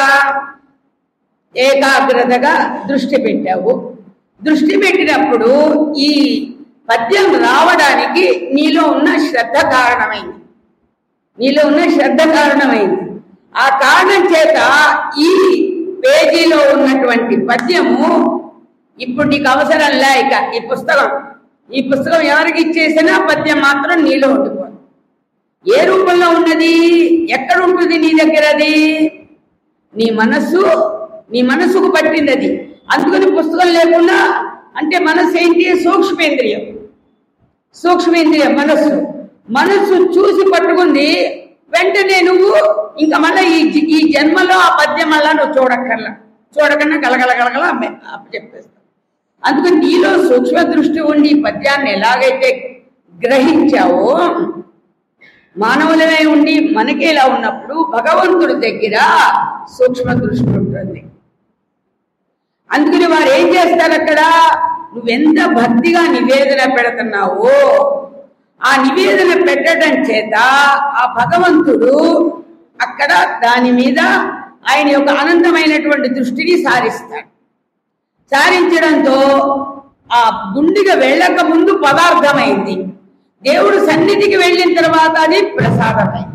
Speaker 1: ఏకాగ్రతగా దృష్టి పెట్టావు దృష్టి పెట్టినప్పుడు ఈ పద్యం రావడానికి నీలో ఉన్న శ్రద్ధ కారణమైంది నీలో ఉన్న శ్రద్ధ కారణమైంది ఆ కారణం చేత ఈ పేజీలో ఉన్నటువంటి పద్యము ఇప్పుడు నీకు అవసరం లేక ఈ పుస్తకం ఈ పుస్తకం ఎవరికి ఇచ్చేసినా పద్యం మాత్రం నీలో ఉండిపోదు ఏ రూపంలో ఉన్నది ఎక్కడ ఉంటుంది నీ దగ్గర అది నీ మనస్సు నీ మనస్సుకు పట్టింది అది అందుకని పుస్తకం లేకుండా అంటే మనస్సు ఏంటి సూక్ష్మేంద్రియం సూక్ష్మేంద్రియం మనస్సు మనస్సు చూసి పట్టుకుంది వెంటనే నువ్వు ఇంకా మళ్ళీ ఈ జి- ఈ జన్మలో ఆ పద్యం మళ్ళా నువ్వు చూడక్కర్లా చూడకుండా గలగల గలగల చెప్పేస్తావు అందుకని నీలో సూక్ష్మ దృష్టి ఉండి ఈ పద్యాన్ని ఎలాగైతే గ్రహించావో మానవులమే ఉండి మనకి ఇలా ఉన్నప్పుడు భగవంతుడి దగ్గర సూక్ష్మ దృష్టి ఉంటుంది అందుకని వారు ఏం చేస్తారు అక్కడ నువ్వెంత భక్తిగా నివేదన పెడుతున్నావో ఆ నివేదన పెట్టడం చేత ఆ భగవంతుడు అక్కడ దాని మీద ఆయన యొక్క అనంతమైనటువంటి దృష్టిని సారిస్తాడు సారించడంతో ఆ గుండిగా వెళ్ళక ముందు పదార్థమైంది దేవుడు సన్నిధికి వెళ్ళిన తర్వాత అది ప్రసాదమైంది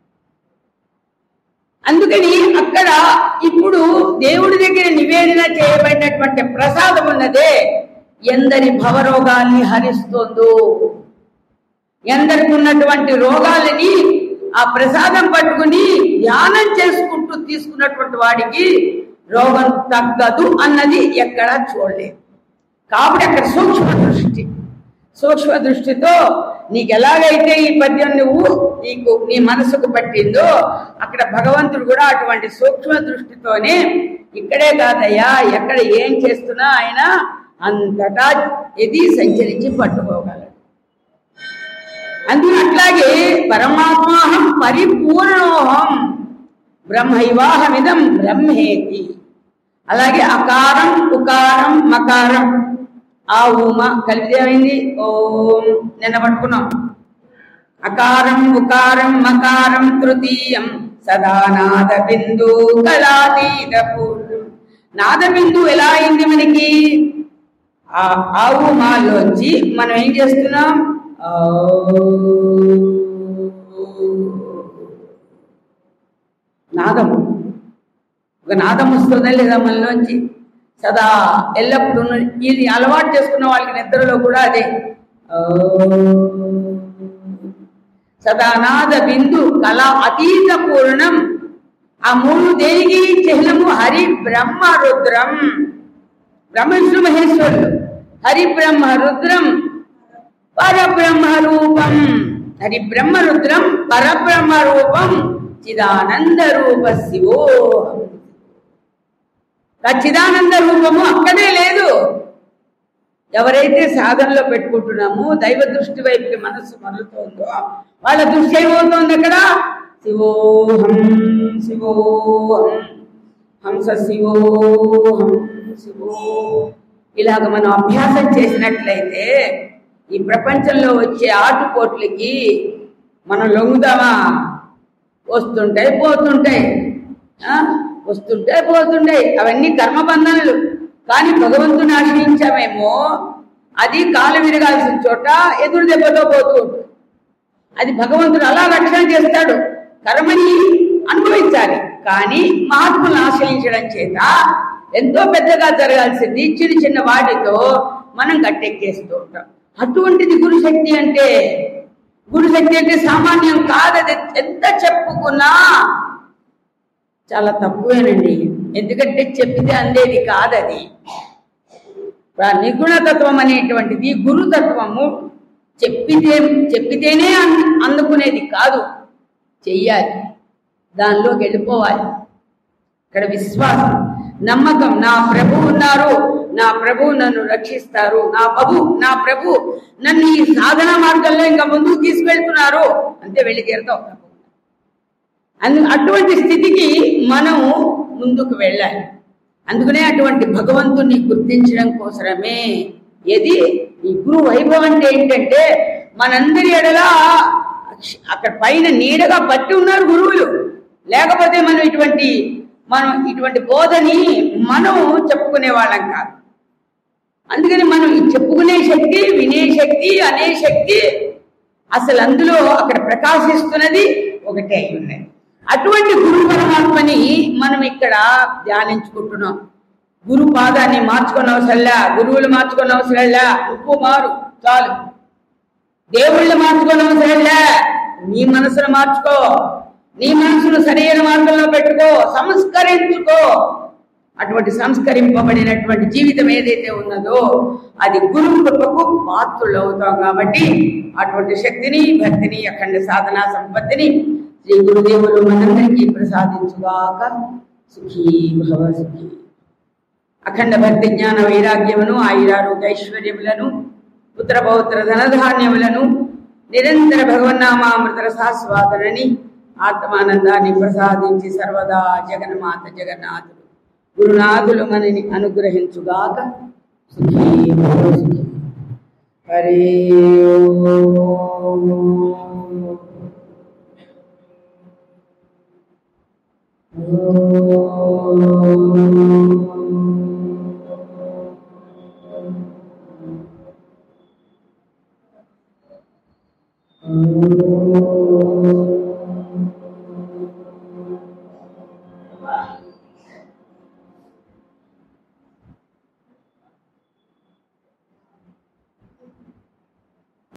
Speaker 1: అందుకని అక్కడ ఇప్పుడు దేవుడి దగ్గర నివేదన చేయబడినటువంటి ప్రసాదం ఉన్నదే ఎందరి భవరోగాల్ని హరిస్తుందో ఎందరికి ఉన్నటువంటి రోగాలని ఆ ప్రసాదం పట్టుకుని ధ్యానం చేసుకుంటూ తీసుకున్నటువంటి వాడికి రోగం తగ్గదు అన్నది ఎక్కడా చూడలేదు కాబట్టి అక్కడ సూక్ష్మ దృష్టి సూక్ష్మ దృష్టితో నీకు ఎలాగైతే ఈ పద్యం నువ్వు నీకు నీ మనసుకు పట్టిందో అక్కడ భగవంతుడు కూడా అటువంటి సూక్ష్మ దృష్టితోనే ఇక్కడే కాదయ్యా ఎక్కడ ఏం చేస్తున్నా ఆయన అంతటా ఎది సంచరించి పట్టుకోగలడు అందుకే అట్లాగే పరమాత్మాహం పరిపూర్ణోహం బ్రహ్మైవాహమిదం బ్రహ్మేతి అలాగే అకారం ఉకారం మకారం ఆ ఉమ కలిపితే ఏమైంది ఓం నిన్న పట్టుకున్నాం అకారం ఉకారం మకారం తృతీయం సదా నాద బిందు కళాతీత పూర్ణం నాద బిందు ఎలా అయింది మనకి ఆ ఆవు మాలోంచి మనం ఏం చేస్తున్నాం ఆ నాదము ఒక నాదం వస్తుందా లేదా మనలోంచి సదా ఎల్లప్పుడూ ఇది అలవాటు చేసుకున్న వాళ్ళకి నిద్రలో కూడా అదే ఆ సదానాద బిందు కళ అతీత పూర్ణం ఆ మూడు దేనికి చిహ్నము హరి బ్రహ్మ రుద్రం బ్రహ్మ విష్ణు మహేశ్వరుడు హరి బ్రహ్మ రుద్రం పరబ్రహ్మ రూపం హరి బ్రహ్మ రుద్రం పరబ్రహ్మ రూపం చిదానంద రూప శివో ఆ చిదానంద రూపము అక్కడే లేదు ఎవరైతే సాధనలో పెట్టుకుంటున్నామో దైవ దృష్టి వైపుకి మనస్సు మరలుతోందో వాళ్ళ దృష్టి ఏమవుతోంది అక్కడ శివోహం శివోహం హంస శివోహం శివో ఇలాగ మనం అభ్యాసం చేసినట్లయితే ఈ ప్రపంచంలో వచ్చే ఆటుపోట్లకి మనం లొంగుదామా వస్తుంటాయి పోతుంటాయి ఆ? వస్తుంటాయి పోతుంటాయి అవన్నీ కర్మబంధనలు కానీ భగవంతుని ఆశ్రయించామేమో అది కాలు విరగాల్సిన చోట ఎదురు దెబ్బతో పోతూ ఉంటుంది అది భగవంతుడు అలా రక్షణ చేస్తాడు కర్మని అనుభవించాలి కానీ మహాత్ములను ఆశ్రయించడం చేత ఎంతో పెద్దగా జరగాల్సింది చిన్న చిన్న వాటితో మనం గట్టెక్కేస్తూ ఉంటాం అటువంటిది గురుశక్తి అంటే గురుశక్తి అంటే సామాన్యం కాదది ఎంత చెప్పుకున్నా చాలా తక్కువేనండి ఎందుకంటే చెప్పితే అందేది కాదది ఆ నిగుణతత్వం అనేటువంటిది గురుతత్వము చెప్పితే చెప్పితేనే అన్- అందుకునేది కాదు చెయ్యాలి దానిలోకి వెళ్ళిపోవాలి ఇక్కడ విశ్వాసం నమ్మకం నా ప్రభు ఉన్నారు నా ప్రభు నన్ను రక్షిస్తారు నా ప్రభు నా ప్రభు నన్ను ఈ సాధన మార్గంలో ఇంకా ముందుకు తీసుకెళ్తున్నారు అంతే వెళ్ళి తీరుతాం అందు అటువంటి స్థితికి మనం ముందుకు వెళ్ళాలి అందుకనే అటువంటి భగవంతుని గుర్తించడం కోసమే ఏది ఈ గురు వైభవం అంటే ఏంటంటే మనందరి ఎడలా అక్ష- అక్కడ పైన నీడగా పట్టి ఉన్నారు గురువులు లేకపోతే మనం ఇటువంటి మనం ఇటువంటి బోధని మనం చెప్పుకునే వాళ్ళం కాదు అందుకని మనం ఈ చెప్పుకునే శక్తి వినే శక్తి అనే శక్తి అసలు అందులో అక్కడ ప్రకాశిస్తున్నది ఒకటే అయి ఉన్నది అటువంటి గురు పరమాత్మని మనం ఇక్కడ ధ్యానించుకుంటున్నాం గురు పాదాన్ని మార్చుకున్న అవసరంలా గురువులు మార్చుకున్న అవసరంలా ఉప్పు మారు చాలు దేవుళ్ళు మార్చుకున్న అవసరంలా నీ మనసును మార్చుకో నీ మనసును సరైన మార్గంలో పెట్టుకో సంస్కరించుకో అటువంటి సంస్కరింపబడినటువంటి జీవితం ఏదైతే ఉన్నదో అది గురు కృపకు పాత్రులు అవుతాం కాబట్టి అటువంటి శక్తిని భక్తిని అఖండ సాధనా సంపత్తిని శ్రీ గురుదేవులు మనందరికీ ప్రసాదించుగాక సుఖీ భవ సుఖీ అఖండ భక్తి జ్ఞాన వైరాగ్యమును ఆయురారోగ్య ఐశ్వర్యములను పుత్ర పౌత్ర ధనధాన్యములను నిరంతర భగవన్నామామృత రసాస్వాదనని ఆత్మానందాన్ని ప్రసాదించి సర్వదా జగన్మాత జగన్నాథుడు గురునాథులు మనని అనుగ్రహించుగాక సుఖీ భవ సుఖీ హరే ఓం. ఓం